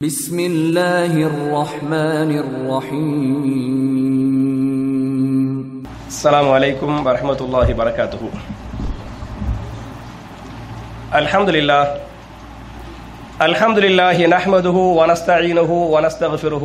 بسم الله الرحمن الرحيم السلام عليكم ورحمة الله وبركاته الحمد لله الحمد لله نحمده ونستعينه ونستغفره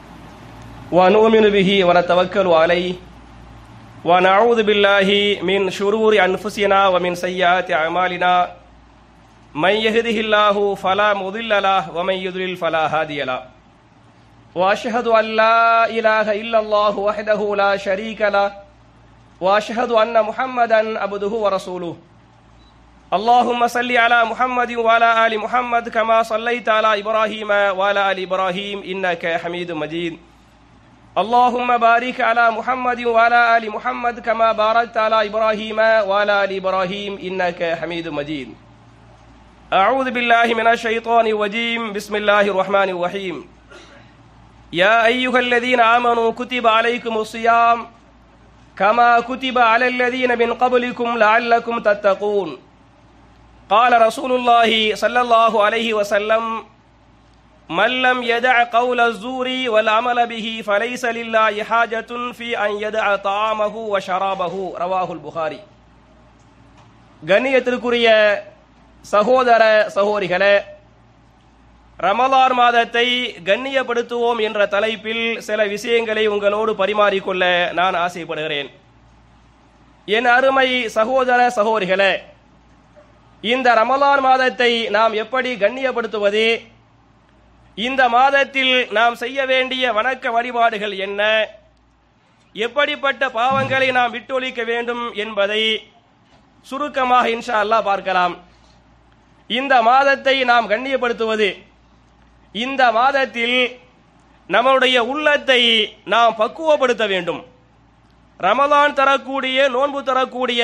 ونؤمن به ونتوكل عليه ونعوذ بالله من شرور أنفسنا ومن سيئات أعمالنا من يهده الله فلا مضل له ومن يضلل فلا هادي له واشهد ان لا اله الا الله وحده لا شريك له واشهد ان محمدا عبده ورسوله اللهم صل على محمد وعلى ال محمد كما صليت على ابراهيم وعلى ال ابراهيم انك حميد مجيد اللهم بارك على محمد وعلى ال محمد كما باركت على ابراهيم وعلى ال ابراهيم انك حميد مجيد أعوذ بالله من الشيطان الرجيم بسم الله الرحمن الرحيم يا أيها الذين آمنوا كتب عليكم الصيام كما كتب على الذين من قبلكم لعلكم تتقون قال رسول الله صلى الله عليه وسلم من لم يدع قول الزور والعمل به فليس لله حاجة في أن يدع طعامه وشرابه رواه البخاري கண்ணியத்திற்குரிய சகோதர சகோதரிகளே ரமலான் மாதத்தை கண்ணியப்படுத்துவோம் என்ற தலைப்பில் சில விஷயங்களை உங்களோடு பரிமாறிக்கொள்ள நான் ஆசைப்படுகிறேன் என் அருமை சகோதர சகோதரிகளே இந்த ரமலான் மாதத்தை நாம் எப்படி கண்ணியப்படுத்துவது இந்த மாதத்தில் நாம் செய்ய வேண்டிய வணக்க வழிபாடுகள் என்ன எப்படிப்பட்ட பாவங்களை நாம் விட்டொழிக்க வேண்டும் என்பதை சுருக்கமாக இன்ஷா அல்லாஹ் பார்க்கலாம் இந்த மாதத்தை நாம் கண்ணியப்படுத்துவது இந்த மாதத்தில் நம்முடைய உள்ளத்தை நாம் பக்குவப்படுத்த வேண்டும் ரமலான் தரக்கூடிய நோன்பு தரக்கூடிய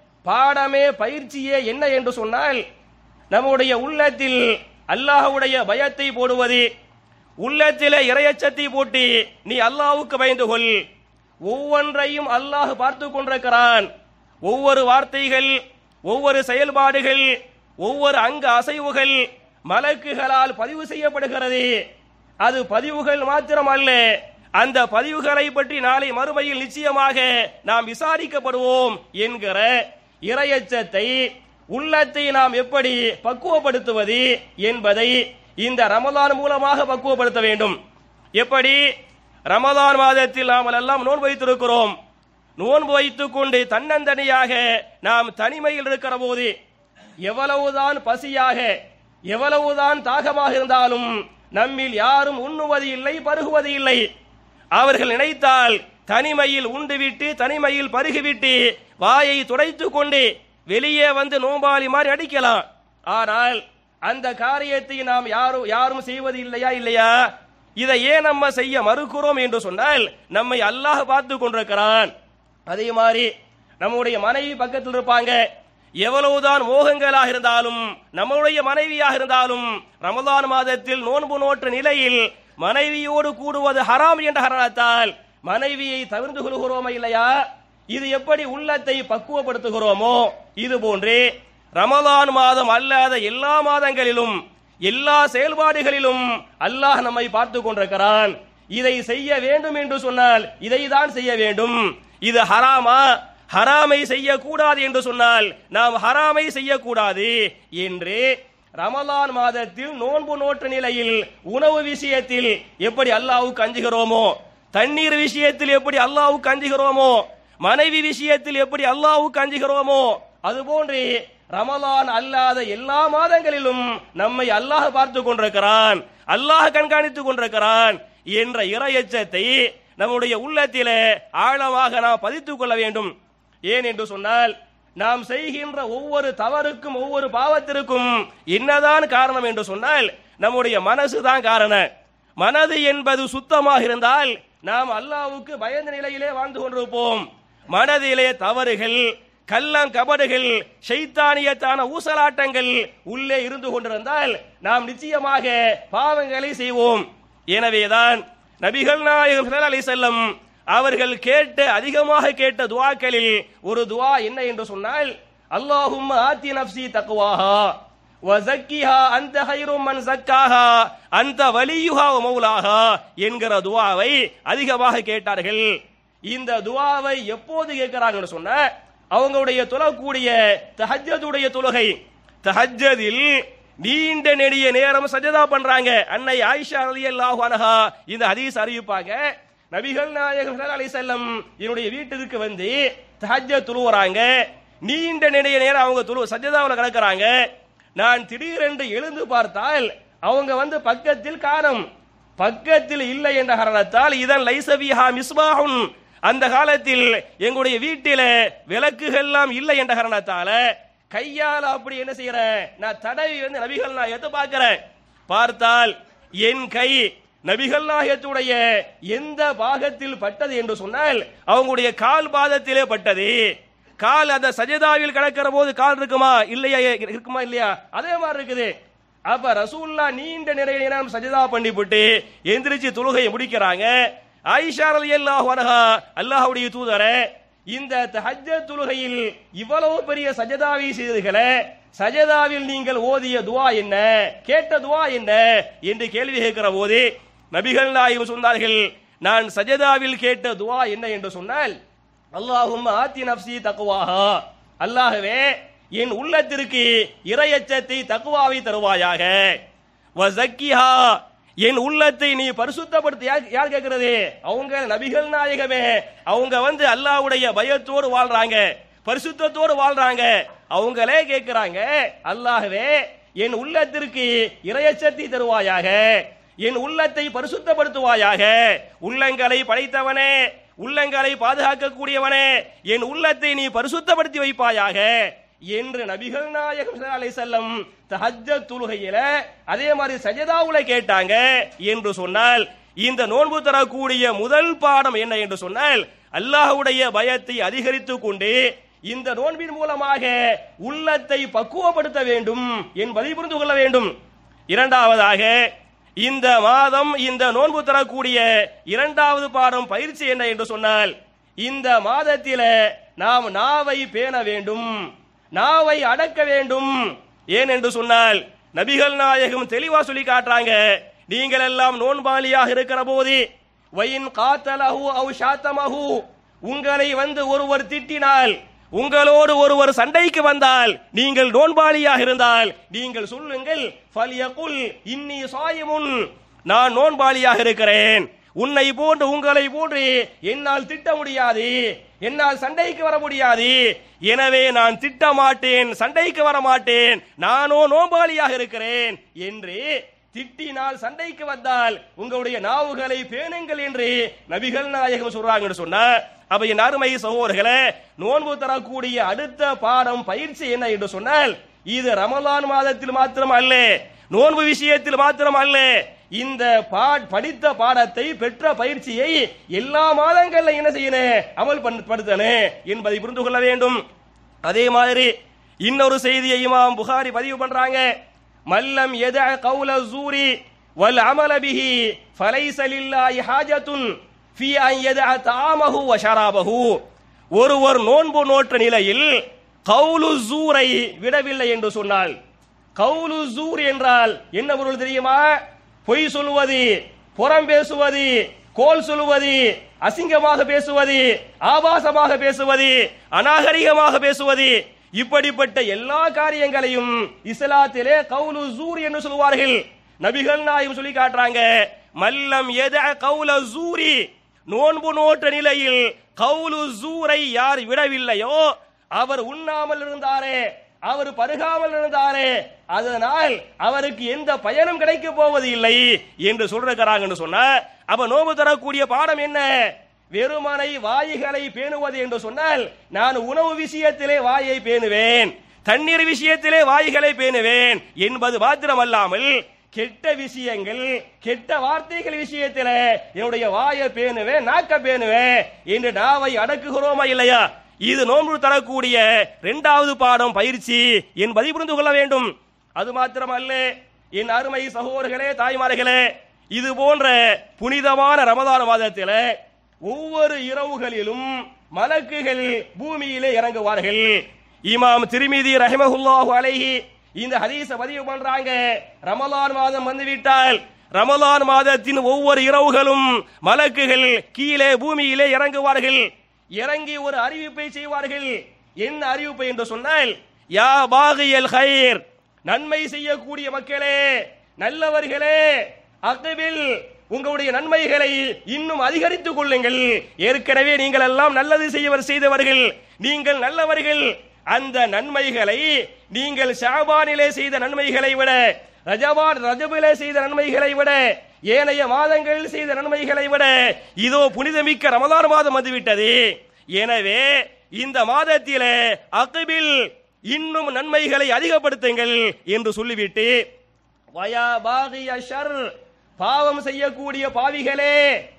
பாடமே பயிற்சியே என்ன என்று சொன்னால் நம்முடைய உள்ளத்தில் அல்லாஹ்வுடைய பயத்தை போடுவது உள்ளத்திலே இரையச்சத்தை போட்டு நீ அல்லாஹ்வுக்கு பயந்து கொள் ஒவ்வொன்றையும் அல்லாஹ் பார்த்து கொண்டிருக்கிறான் ஒவ்வொரு வார்த்தைகள் ஒவ்வொரு செயல்பாடுகள் ஒவ்வொரு அங்க அசைவுகள் மலக்குகளால் பதிவு செய்யப்படுகிறது அது பதிவுகள் மாத்திரமல்ல அந்த பதிவுகளை பற்றி நாளை மறுமையில் நிச்சயமாக நாம் விசாரிக்கப்படுவோம் என்கிற இரையச்சத்தை உள்ளத்தை நாம் எப்படி பக்குவப்படுத்துவது என்பதை இந்த ரமலான் மூலமாக பக்குவப்படுத்த வேண்டும் எப்படி ரமலான் மாதத்தில் நாம் எல்லாம் நோன்பு வைத்திருக்கிறோம் நோன்பு வைத்துக் கொண்டு தன்னந்தனியாக நாம் தனிமையில் இருக்கிற போது எவ்வளவுதான் பசியாக எவ்வளவுதான் தாகமாக இருந்தாலும் நம்மில் யாரும் உண்ணுவது இல்லை பருகுவது இல்லை அவர்கள் நினைத்தால் தனிமையில் உண்டுவிட்டு தனிமையில் பருகிவிட்டு வாயை துடைத்துக் கொண்டு வெளியே வந்து நோம்பாளி மாதிரி அடிக்கலாம் ஆனால் அந்த காரியத்தை நாம் யாரும் யாரும் செய்வது இல்லையா இல்லையா இதை ஏன் நம்ம செய்ய மறுக்கிறோம் என்று சொன்னால் நம்மை அல்லாஹ் பார்த்து கொண்டிருக்கிறான் அதே மாதிரி நம்முடைய மனைவி பக்கத்தில் இருப்பாங்க எவ்வளவுதான் மோகங்களாக இருந்தாலும் நம்முடைய மனைவியாக இருந்தாலும் ரமதான் மாதத்தில் நோன்பு நோற்ற நிலையில் மனைவியோடு கூடுவது ஹராம் என்ற காரணத்தால் மனைவியை தவிர்த்து கொள்கிறோமா இல்லையா இது எப்படி உள்ளத்தை பக்குவப்படுத்துகிறோமோ இது போன்று ரமலான் மாதம் அல்லாத எல்லா மாதங்களிலும் எல்லா செயல்பாடுகளிலும் அல்லாஹ் நம்மை பார்த்து கொண்டிருக்கிறான் இதை செய்ய வேண்டும் என்று சொன்னால் இதை தான் செய்ய வேண்டும் இது ஹராமா ஹராமை செய்யக்கூடாது என்று சொன்னால் நாம் ஹராமை செய்யக்கூடாது என்று ரமலான் மாதத்தில் நோன்பு நோற்ற நிலையில் உணவு விஷயத்தில் எப்படி அல்லாவுக்கு அஞ்சுகிறோமோ தண்ணீர் விஷயத்தில் எப்படி அல்லாவுக்கு அஞ்சுகிறோமோ மனைவி விஷயத்தில் எப்படி அல்லாவுக்கு அஞ்சுகிறோமோ அதுபோன்று ரமலான் அல்லாத எல்லா மாதங்களிலும் நம்மை அல்லாஹ் பார்த்து கொண்டிருக்கிறான் அல்லாஹ் கண்காணித்துக் கொண்டிருக்கிறான் என்ற இரையச்சத்தை நம்முடைய உள்ளத்திலே ஆழமாக நாம் பதித்துக் கொள்ள வேண்டும் ஏன் என்று சொன்னால் நாம் செய்கின்ற ஒவ்வொரு தவறுக்கும் ஒவ்வொரு பாவத்திற்கும் என்னதான் காரணம் என்று சொன்னால் நம்முடைய மனசு தான் காரணம் மனது என்பது சுத்தமாக இருந்தால் நாம் அல்லாவுக்கு பயந்த நிலையிலே வாழ்ந்து கொண்டிருப்போம் மனதிலே தவறுகள் கள்ளம் கபடுகள் ஷைத்தானியத்தான ஊசலாட்டங்கள் உள்ளே இருந்து கொண்டிருந்தால் நாம் நிச்சயமாக பாவங்களை செய்வோம் எனவேதான் நபிகள் நாயகம் அலி செல்லம் அவர்கள் கேட்ட அதிகமாக கேட்ட துவாக்களில் ஒரு துவா என்ன என்று சொன்னால் அல்லாஹும் ஆத்தி நப்சி தக்குவாஹா வஸக்கிஹா அந்த ஹைரும் மன் சக்காஹா அந்த வலியுஹா வ மௌலாஹா என்கிற துவாவை அதிகமாக கேட்டார்கள் இந்த துவாவை எப்போது கேட்கிறாங்கன்னு சொன்ன அவங்களுடைய தொழக்கூடிய தஹஜ்ஜதுடைய தொழுகை தஹஜ்ஜதில் நீண்ட நெடிய நேரம் சஜதா பண்றாங்க அன்னை ஆயிஷா ரலியல்லாஹு அன்ஹா இந்த ஹதீஸ் அறிவிப்பாங்க நபிகள் நாயகம் ஸல்லல்லாஹு அலைஹி வஸல்லம் என்னுடைய வீட்டிற்கு வந்து தஹஜ்ஜத் தொழுவுறாங்க நீண்ட நெடிய நேரம் அவங்க தொழு சஜதாவில் கிடக்குறாங்க நான் திடீரென்று எழுந்து பார்த்தால் அவங்க வந்து பக்கத்தில் காணும் பக்கத்தில் இல்லை என்ற காரணத்தால் இதன் லைசபிஹா மிஸ்பாஹுன் அந்த காலத்தில் எங்களுடைய வீட்டில விளக்குகள் எல்லாம் இல்லை என்ற காரணத்தால கையால அப்படி என்ன செய்யறேன் நான் தடவி வந்து நபிகள் நாயகத்தை பார்க்கிறேன் பார்த்தால் என் கை நபிகள் நாயகத்துடைய எந்த பாகத்தில் பட்டது என்று சொன்னால் அவங்களுடைய கால் பாதத்திலே பட்டது கால் அந்த சஜதாவில் கிடக்கிற போது கால் இருக்குமா இல்லையா இருக்குமா இல்லையா அதே மாதிரி இருக்குது அப்ப ரசூல்லா நீண்ட நிறைய நேரம் சஜதா பண்ணிவிட்டு எந்திரிச்சு தொழுகையை முடிக்கிறாங்க ஆயிஷா ரலியல்லாஹு அன்ஹா அல்லாஹ்வுடைய தூதரே இந்த தஹஜ்ஜத் தொழுகையில் இவ்வளவு பெரிய சஜதாவை செய்தீர்களே சஜதாவில் நீங்கள் ஓதிய துவா என்ன கேட்ட துவா என்ன என்று கேள்வி கேட்கிற போது நபிகள் நாயகம் சொன்னார்கள் நான் சஜதாவில் கேட்ட துவா என்ன என்று சொன்னால் அல்லாஹும் ஆத்தி நப்சி தக்குவாஹா அல்லாஹ்வே என் உள்ளத்திற்கு இரையச்சத்தை தக்குவாவை தருவாயாக வசக்கிஹா என் உள்ளத்தை நீ பரிசுத்தப்படுத்த யார் யார் கேட்கிறது அவங்க நபிகள் நாயகமே அவங்க வந்து அல்லாஹ்வுடைய பயத்தோடு வாழ்றாங்க பரிசுத்தத்தோடு வாழ்றாங்க அவங்களே கேட்கிறாங்க அல்லாஹ்வே என் உள்ளத்திற்கு இரையச்சத்தை தருவாயாக என் உள்ளத்தை பரிசுத்தப்படுத்துவாயாக உள்ளங்களை படைத்தவனே உள்ளங்களை பாதுகாக்கக்கூடியவனே என் உள்ளத்தை நீ பரிசுத்தப்படுத்தி வைப்பாயாக என்று நபிகள் நாயகம் ஸல்லல்லாஹு அலைஹி வஸல்லம் தஹஜ்ஜத் தொழுகையில அதே மாதிரி சஜதாவுல கேட்டாங்க என்று சொன்னால் இந்த நோன்பு தரக்கூடிய முதல் பாடம் என்ன என்று சொன்னால் அல்லாஹ்வுடைய பயத்தை அதிகரித்துக் கொண்டு இந்த நோன்பின் மூலமாக உள்ளத்தை பக்குவப்படுத்த வேண்டும் என்பதை புரிந்து கொள்ள வேண்டும் இரண்டாவதாக இந்த மாதம் இந்த நோன்பு தரக்கூடிய இரண்டாவது பாடம் பயிற்சி என்ன என்று சொன்னால் இந்த மாதத்தில நாம் நாவை பேண வேண்டும் நாவை அடக்க வேண்டும் ஏன் என்று சொன்னால் நபிகள் நாயகம் தெளிவா சொல்லி காட்டுறாங்க நீங்கள் எல்லாம் நோன்பாளியாக இருக்கிற போது வயின் காத்தலஹு அவு ஷாத்தமஹு உங்களை வந்து ஒருவர் திட்டினால் உங்களோடு ஒருவர் சண்டைக்கு வந்தால் நீங்கள் நோன்பாளியாக இருந்தால் நீங்கள் சொல்லுங்கள் ஃபல்யகுல் இன்னி சாயிமுன் நான் நோன்பாளியாக இருக்கிறேன் உன்னை போன்று உங்களை போன்று என்னால் திட்ட முடியாது என்னால் சண்டைக்கு வர முடியாது எனவே நான் திட்ட மாட்டேன் சண்டைக்கு வர மாட்டேன் நானோ நோன்பாளியாக இருக்கிறேன் என்று திட்டினால் சண்டைக்கு வந்தால் உங்களுடைய நாவுகளை பேணுங்கள் என்று நபிகள் நாயகம் சொல்றாங்கன்னு சொன்னா அப்ப என் அருமை சகோதரர்களே நோன்பு தரக்கூடிய அடுத்த பாடம் பயிற்சி என்ன என்று சொன்னால் இது ரமலான் மாதத்தில் மாத்திரம் அல்ல நோன்பு விஷயத்தில் மாத்திரம் அல்ல இந்த பா- படித்த பாடத்தை பெற்ற பயிற்சியை எல்லா மாதங்கள்ல என்ன செய்யணும் அமல் படுத்தணும் என்பதை புரிந்து கொள்ள வேண்டும் அதே மாதிரி இன்னொரு செய்தியை இமாம் புகாரி பதிவு பண்றாங்க மல்லம் எத கௌல ஜூரி வல் அமல பிஹி ஃபலைஸ லில்லாஹி ஹாஜத்துன் ஃபீ அன் யதஅ தஆமஹு வ ஷராபஹு ஒருவர் நோன்பு நோற்ற நிலையில் கவுலு ஜூரை விடவில்லை என்று சொன்னால் கவுலு ஜூர் என்றால் என்ன பொருள் தெரியுமா பொய் சொல்லுவது புறம் பேசுவது கோல் சொல்லுவது அசிங்கமாக பேசுவது ஆபாசமாக பேசுவது அநாகரிகமாக பேசுவது இப்படிப்பட்ட எல்லா காரியங்களையும் இஸ்லாத்திலே கவுலு ஜூர் என்று சொல்லுவார்கள் நபிகள் நாயும் சொல்லி காட்டுறாங்க மல்லம் எத கவுல ஜூரி நோன்பு நோற்ற நிலையில் கவுலு ஜூரை யார் விடவில்லையோ அவர் உண்ணாமல் இருந்தாரே அவர் பருகாமல் இருந்தாரே அதனால் அவருக்கு எந்த பயனும் கிடைக்க போவது இல்லை என்று சொல்றாங்கன்னு சொன்ன அப்ப நோம்பு தரக்கூடிய பாடம் என்ன வெறுமனை வாய்களை பேணுவது என்று சொன்னால் நான் உணவு விஷயத்திலே வாயை பேணுவேன் தண்ணீர் விஷயத்திலே வாய்களை பேணுவேன் என்பது மாத்திரமல்லாமல் கெட்ட விஷயங்கள் கெட்ட வார்த்தைகள் விஷயத்தில் என்னுடைய வாயை பேணுவேன் நாக்க பேணுவேன் என்று நாவை அடக்குகிறோமா இல்லையா இது நோன்பு தரக்கூடிய இரண்டாவது பாடம் பயிற்சி என்பதை புரிந்து கொள்ள வேண்டும் அது மாத்திரமல்ல என் அருமை சகோதரர்களே தாய்மார்களே இது போன்ற புனிதமான ரமதான மாதத்தில் ஒவ்வொரு இரவுகளிலும் மலக்குகள் பூமியிலே இறங்குவார்கள் இமாம் திருமிதி ரஹிமஹுல்லாஹு அலைஹி இந்த ஹதீஸ பதிவு பண்றாங்க ரமலான் மாதம் வந்துவிட்டால் ரமலான் மாதத்தின் ஒவ்வொரு இரவுகளும் மலக்குகள் கீழே பூமியிலே இறங்குவார்கள் இறங்கி ஒரு அறிவிப்பை செய்வார்கள் என்ன அறிவிப்பு என்று சொன்னால் யா பாகியல் ஹைர் நன்மை செய்யக்கூடிய மக்களே நல்லவர்களே அகவில் உங்களுடைய நன்மைகளை இன்னும் அதிகரித்துக் கொள்ளுங்கள் ஏற்கனவே நீங்கள் எல்லாம் நல்லது செய்யவர் செய்தவர்கள் நீங்கள் நல்லவர்கள் அந்த நன்மைகளை நீங்கள் ஷாபானிலே செய்த நன்மைகளை விட ரஜபான் ரஜபிலே செய்த நன்மைகளை விட ஏனைய மாதங்களில் செய்த நன்மைகளை விட இதோ புனிதமிக்க ரமலான் மாதம் வந்துவிட்டது எனவே இந்த மாதத்திலே அகபில் இன்னும் நன்மைகளை அதிகப்படுத்துங்கள் என்று சொல்லிவிட்டு வயா பாகிய ஷர் பாவம் செய்யக்கூடிய பாவிகளே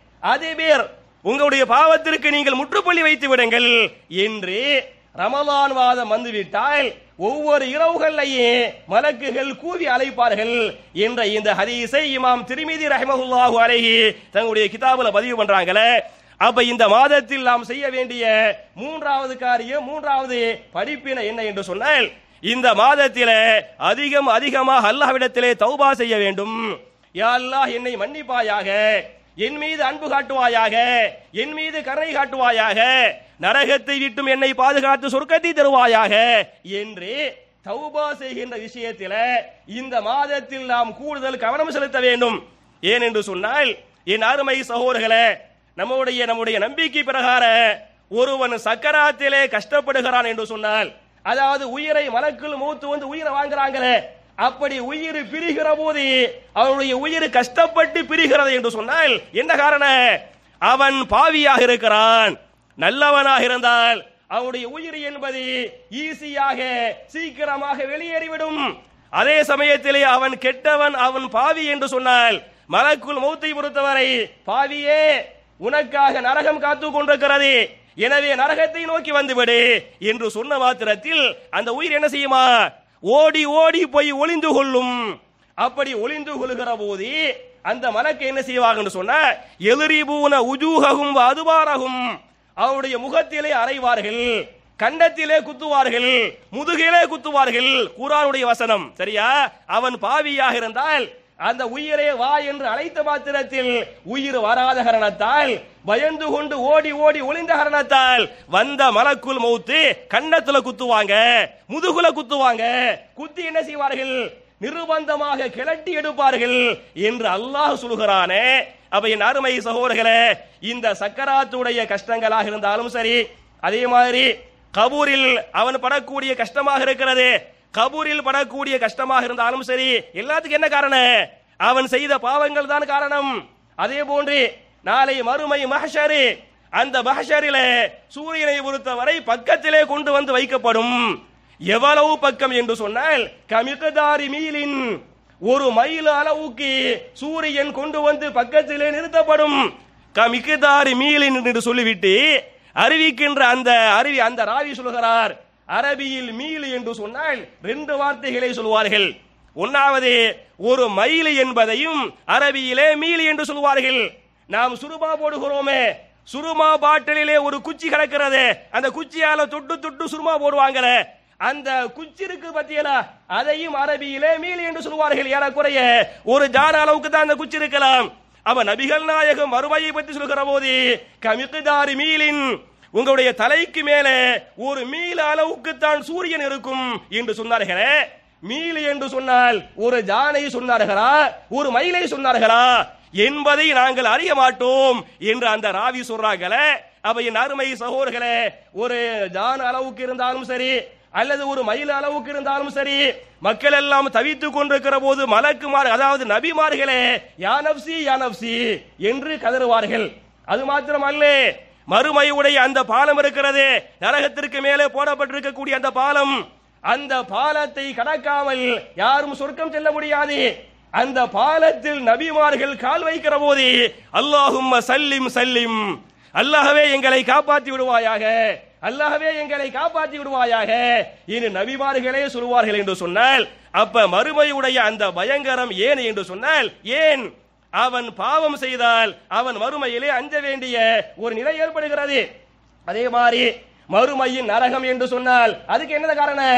அதிபர் உங்களுடைய பாவத்திற்கு நீங்கள் முற்றுப்புள்ளி வைத்து விடுங்கள் என்று ரமலான் மாதம் வந்துவிட்டால் ஒவ்வொரு இரவுகள்லையே மலக்குகள் கூவி அழைப்பார்கள் என்ற இந்த ஹதீஸை இமாம் திருமிதி ரஹமஹுல்லாஹு அலைஹி தங்களுடைய கிதாபுல பதிவு பண்றாங்களே அப்ப இந்த மாதத்தில் நாம் செய்ய வேண்டிய மூன்றாவது காரியம் மூன்றாவது படிப்பினை என்ன என்று சொன்னால் இந்த மாதத்திலே அதிகம் அதிகமாக அல்லாஹ்விடத்திலே தௌபா செய்ய வேண்டும் யா அல்லாஹ் என்னை மன்னிப்பாயாக என் மீது அன்பு காட்டுவாயாக என் மீது கருணை காட்டுவாயாக நரகத்தை விட்டும் என்னை பாதுகாத்து சொர்க்கத்தை தருவாயாக என்று தௌபா செய்கின்ற விஷயத்தில இந்த மாதத்தில் நாம் கூடுதல் கவனம் செலுத்த வேண்டும் ஏன் என்று சொன்னால் என் அருமை சகோதரர்களே நம்முடைய நம்முடைய நம்பிக்கை பிரகார ஒருவன் சக்கராத்திலே கஷ்டப்படுகிறான் என்று சொன்னால் அதாவது உயிரை மலக்குள் மூத்து வந்து உயிரை வாங்குறாங்களே அப்படி உயிர் பிரிகிற போது அவனுடைய உயிர் கஷ்டப்பட்டு பிரிகிறது என்று சொன்னால் என்ன காரணம் அவன் பாவியாக இருக்கிறான் நல்லவனாக இருந்தால் அவனுடைய உயிர் என்பது ஈஸியாக சீக்கிரமாக வெளியேறிவிடும் அதே சமயத்திலே அவன் கெட்டவன் அவன் பாவி என்று சொன்னால் மலக்குள் மௌத்தை பொறுத்தவரை பாவியே உனக்காக நரகம் காத்து கொண்டிருக்கிறது எனவே நரகத்தை நோக்கி வந்துவிடு என்று சொன்ன மாத்திரத்தில் அந்த உயிர் என்ன செய்யுமா ஓடி ஓடி போய் ஒளிந்து கொள்ளும் அப்படி ஒளிந்து கொள்கிற போது அந்த மலக்கு என்ன செய்வாங்கன்னு சொன்னா எதிரிபூன உஜூககும் அதுபாரகும் அவருடைய முகத்திலே அறைவார்கள் கண்டத்திலே குத்துவார்கள் முதுகிலே குத்துவார்கள் குரானுடைய வசனம் சரியா அவன் பாவியாக இருந்தால் அந்த உயிரே வா என்று அழைத்த மாத்திரத்தில் உயிர் வராத காரணத்தால் பயந்து கொண்டு ஓடி ஓடி ஒளிந்த காரணத்தால் வந்த மலக்குள் மௌத்து கன்னத்துல குத்துவாங்க முதுகுல குத்துவாங்க குத்தி என்ன செய்வார்கள் நிர்பந்தமாக கிளட்டி எடுப்பார்கள் என்று அல்லாஹ் சொல்கிறானே அப்ப என் அருமை சகோதரர்களே இந்த சக்கராத்துடைய கஷ்டங்களாக இருந்தாலும் சரி அதே மாதிரி கபூரில் அவன் படக்கூடிய கஷ்டமாக இருக்கிறது கபூரில் படக்கூடிய கஷ்டமாக இருந்தாலும் சரி எல்லாத்துக்கும் என்ன காரணம் அவன் செய்த பாவங்கள் தான் காரணம் அதே போன்று நாளை மறுமை மஹஷரு அந்த மஹஷரில சூரியனை பொறுத்தவரை பக்கத்திலே கொண்டு வந்து வைக்கப்படும் எவ்வளவு பக்கம் என்று சொன்னால் கமிகதாரி மீலின் ஒரு மைல் அளவுக்கு சூரியன் கொண்டு வந்து பக்கத்திலே நிறுத்தப்படும் கமிகதாரி மீலின் என்று சொல்லிவிட்டு அறிவிக்கின்ற அந்த அறிவி அந்த ராவி சொல்கிறார் அரபியில் மீல் என்று சொன்னால் ரெண்டு வார்த்தைகளை சொல்வார்கள் ஒன்னாவது ஒரு மைல் என்பதையும் அரபியிலே மீல் என்று சொல்வார்கள் நாம் சுருமா போடுகிறோமே சுருமா பாட்டிலே ஒரு குச்சி கிடக்கிறது அந்த குச்சியால தொட்டு தொட்டு சுருமா போடுவாங்களே அந்த குச்சி இருக்கு பத்தியலா அதையும் அரபியிலே மீல் என்று சொல்வார்கள் ஏறக்குறைய ஒரு ஜான அளவுக்கு தான் அந்த குச்சி இருக்கலாம் அவ நபிகள் நாயகம் மறுமையை பற்றி சொல்கிற போது கமிக்குதாரி மீலின் உங்களுடைய தலைக்கு மேலே ஒரு மீல் அளவுக்கு தான் சூரியன் இருக்கும் என்று சொன்னார்களே மீல் என்று சொன்னால் ஒரு ஜானை சொன்னார்களா ஒரு மயிலை சொன்னார்களா என்பதை நாங்கள் அறிய மாட்டோம் என்று அந்த ராவி சொல்றாங்களே அப்ப என் அருமை சகோதரர்களே ஒரு ஜான் அளவுக்கு இருந்தாலும் சரி அல்லது ஒரு மயில் அளவுக்கு இருந்தாலும் சரி மக்கள் எல்லாம் தவித்துக் கொண்டிருக்கிற போது மலக்குமார் அதாவது நபிமார்களே யானப்சி யானப்சி என்று கதறுவார்கள் அது மாத்திரம் அல்ல மறுமையுடைய அந்த பாலம் இருக்கிறது நரகத்திற்கு மேலே போடப்பட்டிருக்கக்கூடிய அந்த பாலம் அந்த பாலத்தை கடக்காமல் யாரும் சொர்க்கம் செல்ல முடியாது அந்த பாலத்தில் நபிமார்கள் கால் வைக்கிற போது அல்லாஹும் சல்லிம் சல்லிம் அல்லாஹவே எங்களை காப்பாற்றி விடுவாயாக அல்லாஹவே எங்களை காப்பாற்றி விடுவாயாக இனி நபிமார்களே சொல்வார்கள் என்று சொன்னால் அப்ப மறுமையுடைய அந்த பயங்கரம் ஏன் என்று சொன்னால் ஏன் அவன் பாவம் செய்தால் அவன் மறுமையிலே அஞ்ச வேண்டிய ஒரு நிலை ஏற்படுகிறது அதே மாதிரி மறுமையின் நரகம் என்று சொன்னால் அதுக்கு என்ன காரணம்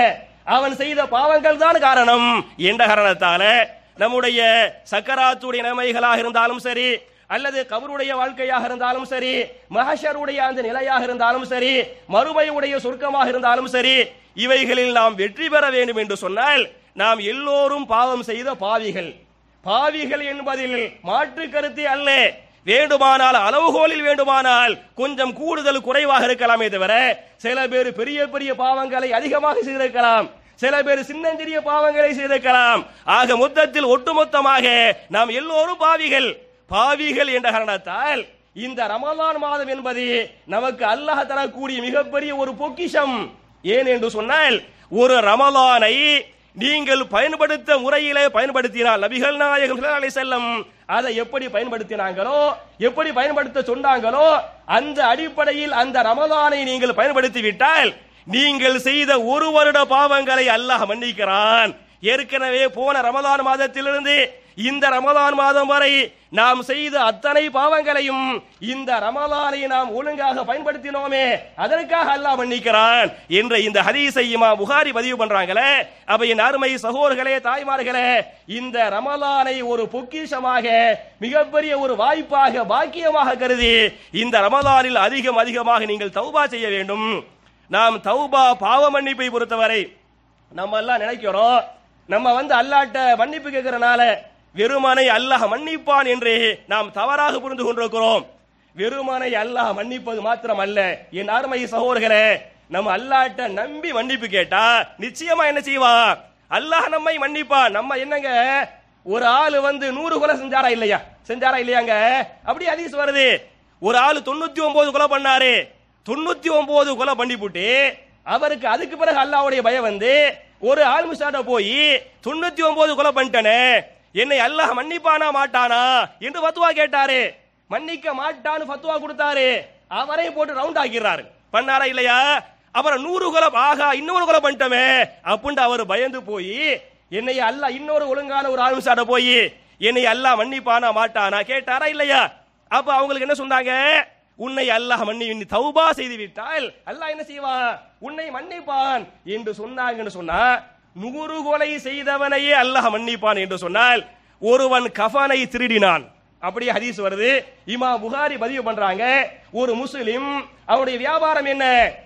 அவன் செய்த பாவங்கள் தான் காரணம் என்ற காரணத்தால நம்முடைய சக்கராத்துடைய நிலைமைகளாக இருந்தாலும் சரி அல்லது கபருடைய வாழ்க்கையாக இருந்தாலும் சரி மகஷருடைய அந்த நிலையாக இருந்தாலும் சரி மறுமையுடைய சொர்க்கமாக இருந்தாலும் சரி இவைகளில் நாம் வெற்றி பெற வேண்டும் என்று சொன்னால் நாம் எல்லோரும் பாவம் செய்த பாவிகள் பாவிகள் என்பதில் மாற்று கருத்தே அல்ல வேண்டுமானால் அளவுகோலில் வேண்டுமானால் கொஞ்சம் கூடுதல் குறைவாக இருக்கலாமே தவிர சில பேர் பெரிய பெரிய பாவங்களை அதிகமாக செய்திருக்கலாம் சில பேர் சின்னஞ்சிறிய பாவங்களை செய்திருக்கலாம் ஆக மொத்தத்தில் ஒட்டுமொத்தமாக நாம் எல்லோரும் பாவிகள் பாவிகள் என்ற காரணத்தால் இந்த ரமலான் மாதம் என்பது நமக்கு அல்லாஹ் தரக்கூடிய மிகப்பெரிய ஒரு பொக்கிஷம் ஏன் என்று சொன்னால் ஒரு ரமலானை நீங்கள் பயன்படுத்த முறையிலே பயன்படுத்தினால் நபிகள் நாயகம் ஸல்லல்லாஹு அலைஹி செல்லம் அதை எப்படி பயன்படுத்தினாங்களோ எப்படி பயன்படுத்த சொன்னாங்களோ அந்த அடிப்படையில் அந்த ரமலானை நீங்கள் பயன்படுத்தி விட்டால் நீங்கள் செய்த ஒரு வருட பாவங்களை அல்லாஹ் மன்னிக்கிறான் ஏற்கனவே போன ரமலான் மாதத்திலிருந்து இந்த ரமலான் மாதம் வரை நாம் செய்த அத்தனை பாவங்களையும் இந்த ரமலானை நாம் ஒழுங்காக பயன்படுத்தினோமே அதற்காக அல்லாஹ் மன்னிக்கிறான் என்ற இந்த ஹதீஸை இமா புகாரி பதிவு பண்றாங்களே அப்ப என் அருமை சகோதரர்களே தாய்மார்களே இந்த ரமலானை ஒரு பொக்கிஷமாக மிகப்பெரிய ஒரு வாய்ப்பாக பாக்கியமாக கருதி இந்த ரமலானில் அதிகம் அதிகமாக நீங்கள் தௌபா செய்ய வேண்டும் நாம் தௌபா பாவ மன்னிப்பை பொறுத்தவரை நம்ம எல்லாம் நினைக்கிறோம் நம்ம வந்து அல்லாட்ட மன்னிப்பு கேட்கறனால வெறுமனை அல்லாஹ் மன்னிப்பான் என்று நாம் தவறாக புரிந்து கொண்டிருக்கிறோம் வெறுமனை அல்லாஹ் மன்னிப்பது மாத்திரம் அல்ல என் அருமை சகோதரர்களே நம்ம அல்லாட்ட நம்பி மன்னிப்பு கேட்டா நிச்சயமா என்ன செய்வான் அல்லாஹ் நம்மை மன்னிப்பான் நம்ம என்னங்க ஒரு ஆளு வந்து நூறு கொலை செஞ்சாரா இல்லையா செஞ்சாரா இல்லையாங்க அப்படி ஹதீஸ் வருது ஒரு ஆளு தொண்ணூத்தி ஒன்பது கொலை பண்ணாரு தொண்ணூத்தி ஒன்பது கொலை பண்ணி போட்டு அவருக்கு அதுக்கு பிறகு அல்லாஹ்வுடைய பயம் வந்து ஒரு ஆல்முசாட்ட போய் தொண்ணூத்தி ஒன்பது கொலை பண்ணிட்டனே என்னை அல்லாஹ் மன்னிப்பானா மாட்டானா என்று ஃபத்வா கேட்டாரு மன்னிக்க மாட்டான்னு ஃபத்வா கொடுத்தாரு அவரையும் போட்டு ரவுண்ட் ஆக்கிறாரு பண்ணாரா இல்லையா அப்புறம் நூறு கொலை ஆகா இன்னொரு கொலை பண்ணிட்டோமே அப்படின்ட்டு அவர் பயந்து போய் என்னை அல்லாஹ் இன்னொரு ஒழுங்கான ஒரு ஆல்முசாட்ட போய் என்னை அல்லாஹ் மன்னிப்பானா மாட்டானா கேட்டாரா இல்லையா அப்ப அவங்களுக்கு என்ன சொன்னாங்க உன்னை அல்லாஹ் மன்னி நீ தௌபா செய்து விட்டால் அல்லாஹ் என்ன செய்வான் உன்னை மன்னிப்பான் என்று சொன்னாங்கன்னு சொன்னா நூறு கொலை செய்தவனையே அல்லாஹ் மன்னிப்பான் என்று சொன்னால் ஒருவன் கஃனை திருடினான் அப்படியே ஹதீஸ் வருது இமா புகாரி பதிவு பண்றாங்க ஒரு முஸ்லிம் அவருடைய வியாபாரம் என்ன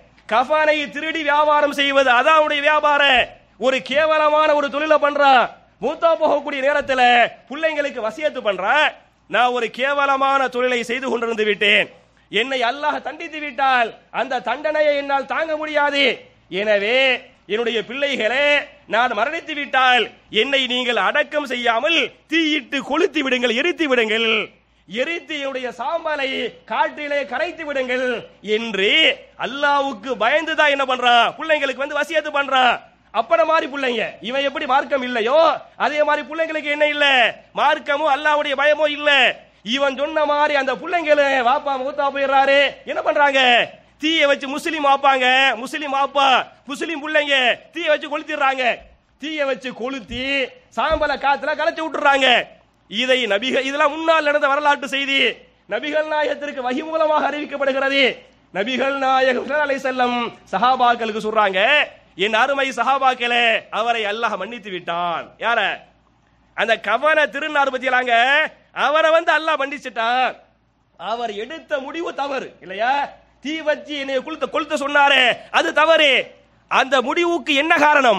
கஃனை திருடி வியாபாரம் செய்வது அதான் அவனுடைய வியாபாரம் ஒரு கேவலமான ஒரு தொழிலை பண்றான் மூத்தா போகக்கூடிய நேரத்துல பிள்ளைங்களுக்கு வசியத்து பண்றான் நான் ஒரு கேவலமான தொழிலை செய்து கொண்டிருந்து விட்டேன் என்னை அல்லாஹ் தண்டித்து விட்டால் அந்த தண்டனையை என்னால் தாங்க முடியாது எனவே என்னுடைய பிள்ளைகளே நான் மரணித்து விட்டால் என்னை நீங்கள் அடக்கம் செய்யாமல் தீயிட்டு கொளுத்தி விடுங்கள் எரித்து விடுங்கள் எரித்து என்னுடைய சாம்பலை காற்றிலே கரைத்து விடுங்கள் என்று அல்லாவுக்கு பயந்துதான் என்ன பண்றான் பிள்ளைங்களுக்கு வந்து வசியத்து பண்றான் அப்பட மாதிரி பிள்ளைங்க இவன் எப்படி மார்க்கம் இல்லையோ அதே மாதிரி பிள்ளைங்களுக்கு என்ன இல்ல மார்க்கமும் அல்லாவுடைய பயமோ இல்ல இவன் சொன்ன மாதிரி அந்த பிள்ளைங்கள வாப்பா மூத்தா போயிடுறாரு என்ன பண்றாங்க தீய வச்சு முஸ்லீம் ஆப்பாங்க முஸ்லீம் ஆப்பா முஸ்லீம் பிள்ளைங்க தீய வச்சு கொளுத்திடுறாங்க தீய வச்சு கொளுத்தி சாம்பல காத்துல கலைச்சு விட்டுறாங்க இதை நபிகள் இதெல்லாம் முன்னால் நடந்த வரலாற்று செய்தி நபிகள் நாயகத்திற்கு வகி மூலமாக அறிவிக்கப்படுகிறது நபிகள் நாயகம் அலை செல்லம் சஹாபாக்களுக்கு சொல்றாங்க என் அருமை சஹாபாக்களே அவரை அல்லாஹ் மன்னித்து விட்டான் யார அந்த கவன திருநாறு பத்தியலாங்க அவரை வந்து அல்லாஹ் மன்னிச்சிட்டான் அவர் எடுத்த முடிவு தவறு இல்லையா தீ வச்சு என்னை கொளுத்த கொளுத்த சொன்னாரே அது தவறு அந்த முடிவுக்கு என்ன காரணம்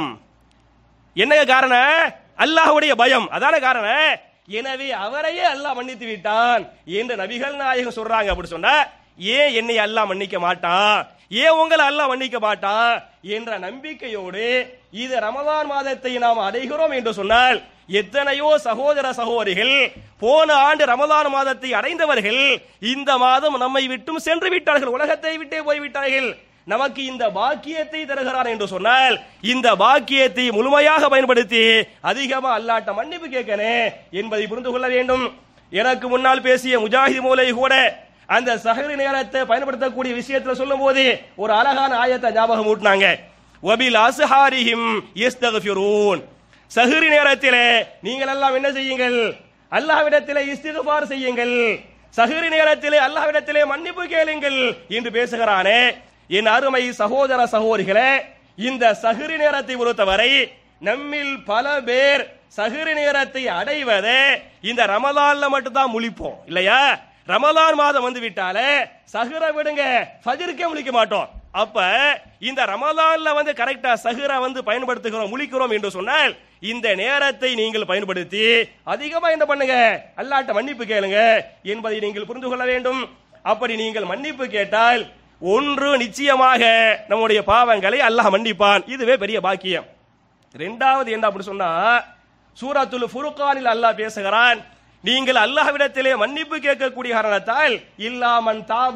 என்ன காரணம் அல்லாஹ்வுடைய பயம் அதான காரணம் எனவே அவரையே அல்லாஹ் மன்னித்து விட்டான் என்று நபிகள் நாயகம் சொல்றாங்க அப்படி சொன்னா ஏன் என்னை அல்லாஹ் மன்னிக்க மாட்டான் ஏன் உங்களை அல்லாஹ் மன்னிக்க மாட்டான் என்ற நம்பிக்கையோடு இது ரமலான் மாதத்தை நாம் அடைகிறோம் என்று சொன்னால் எத்தனையோ சகோதர சகோதரிகள் போன ஆண்டு ரமலான் மாதத்தை அடைந்தவர்கள் இந்த மாதம் நம்மை விட்டும் சென்று விட்டார்கள் உலகத்தை விட்டே போய்விட்டார்கள் நமக்கு இந்த பாக்கியத்தை தருகிறார் என்று சொன்னால் இந்த பாக்கியத்தை முழுமையாக பயன்படுத்தி அதிகமா அல்லாட்ட மன்னிப்பு கேட்கனே என்பதை புரிந்து கொள்ள வேண்டும் எனக்கு முன்னால் பேசிய முஜாஹித் மூலை கூட அந்த சஹரி நேரத்தை பயன்படுத்தக்கூடிய விஷயத்துல சொல்லும் போது ஒரு அழகான ஆயத்தை ஞாபகம் ஊட்டினாங்க வபில் அஸ்ஹாரிஹிம் யஸ்தக்ஃபிரூன் சஹரி நேரத்திலே நீங்கள் எல்லாம் என்ன செய்யுங்கள் அல்லாஹ்விடத்திலே இஸ்திக்பார் செய்யுங்கள் சஹரி நேரத்திலே அல்லாஹ்விடத்திலே மன்னிப்பு கேளுங்கள் என்று பேசுகிறானே என் அருமை சகோதர சகோதரிகளே இந்த சகுரி நேரத்தை பொறுத்தவரை நம்மில் பல பேர் சகுரி நேரத்தை அடைவதே இந்த ரமலான்ல மட்டும்தான் முழிப்போம் இல்லையா ரமலான் மாதம் வந்து விட்டாலே சகுர விடுங்க ஃபஜ்ருக்கே முழிக்க மாட்டோம் அப்ப இந்த ரமலான்ல வந்து கரெக்டா சஹிரா வந்து பயன்படுத்துகிறோம் முழிக்கிறோம் என்று சொன்னால் இந்த நேரத்தை நீங்கள் பயன்படுத்தி அதிகமா என்ன பண்ணுங்க அல்லாட்ட மன்னிப்பு கேளுங்க என்பதை நீங்கள் புரிந்து கொள்ள வேண்டும் அப்படி நீங்கள் மன்னிப்பு கேட்டால் ஒன்று நிச்சயமாக நம்முடைய பாவங்களை அல்லாஹ் மன்னிப்பான் இதுவே பெரிய பாக்கியம் ரெண்டாவது என்ன அப்படி சொன்னா சூரத்துல் ஃபுருக்கானில் அல்லாஹ் பேசுகிறான் நீங்கள் அல்லாஹ்விடத்திலே மன்னிப்பு கேட்கக்கூடிய காரணத்தால் இல்லாமன் தாப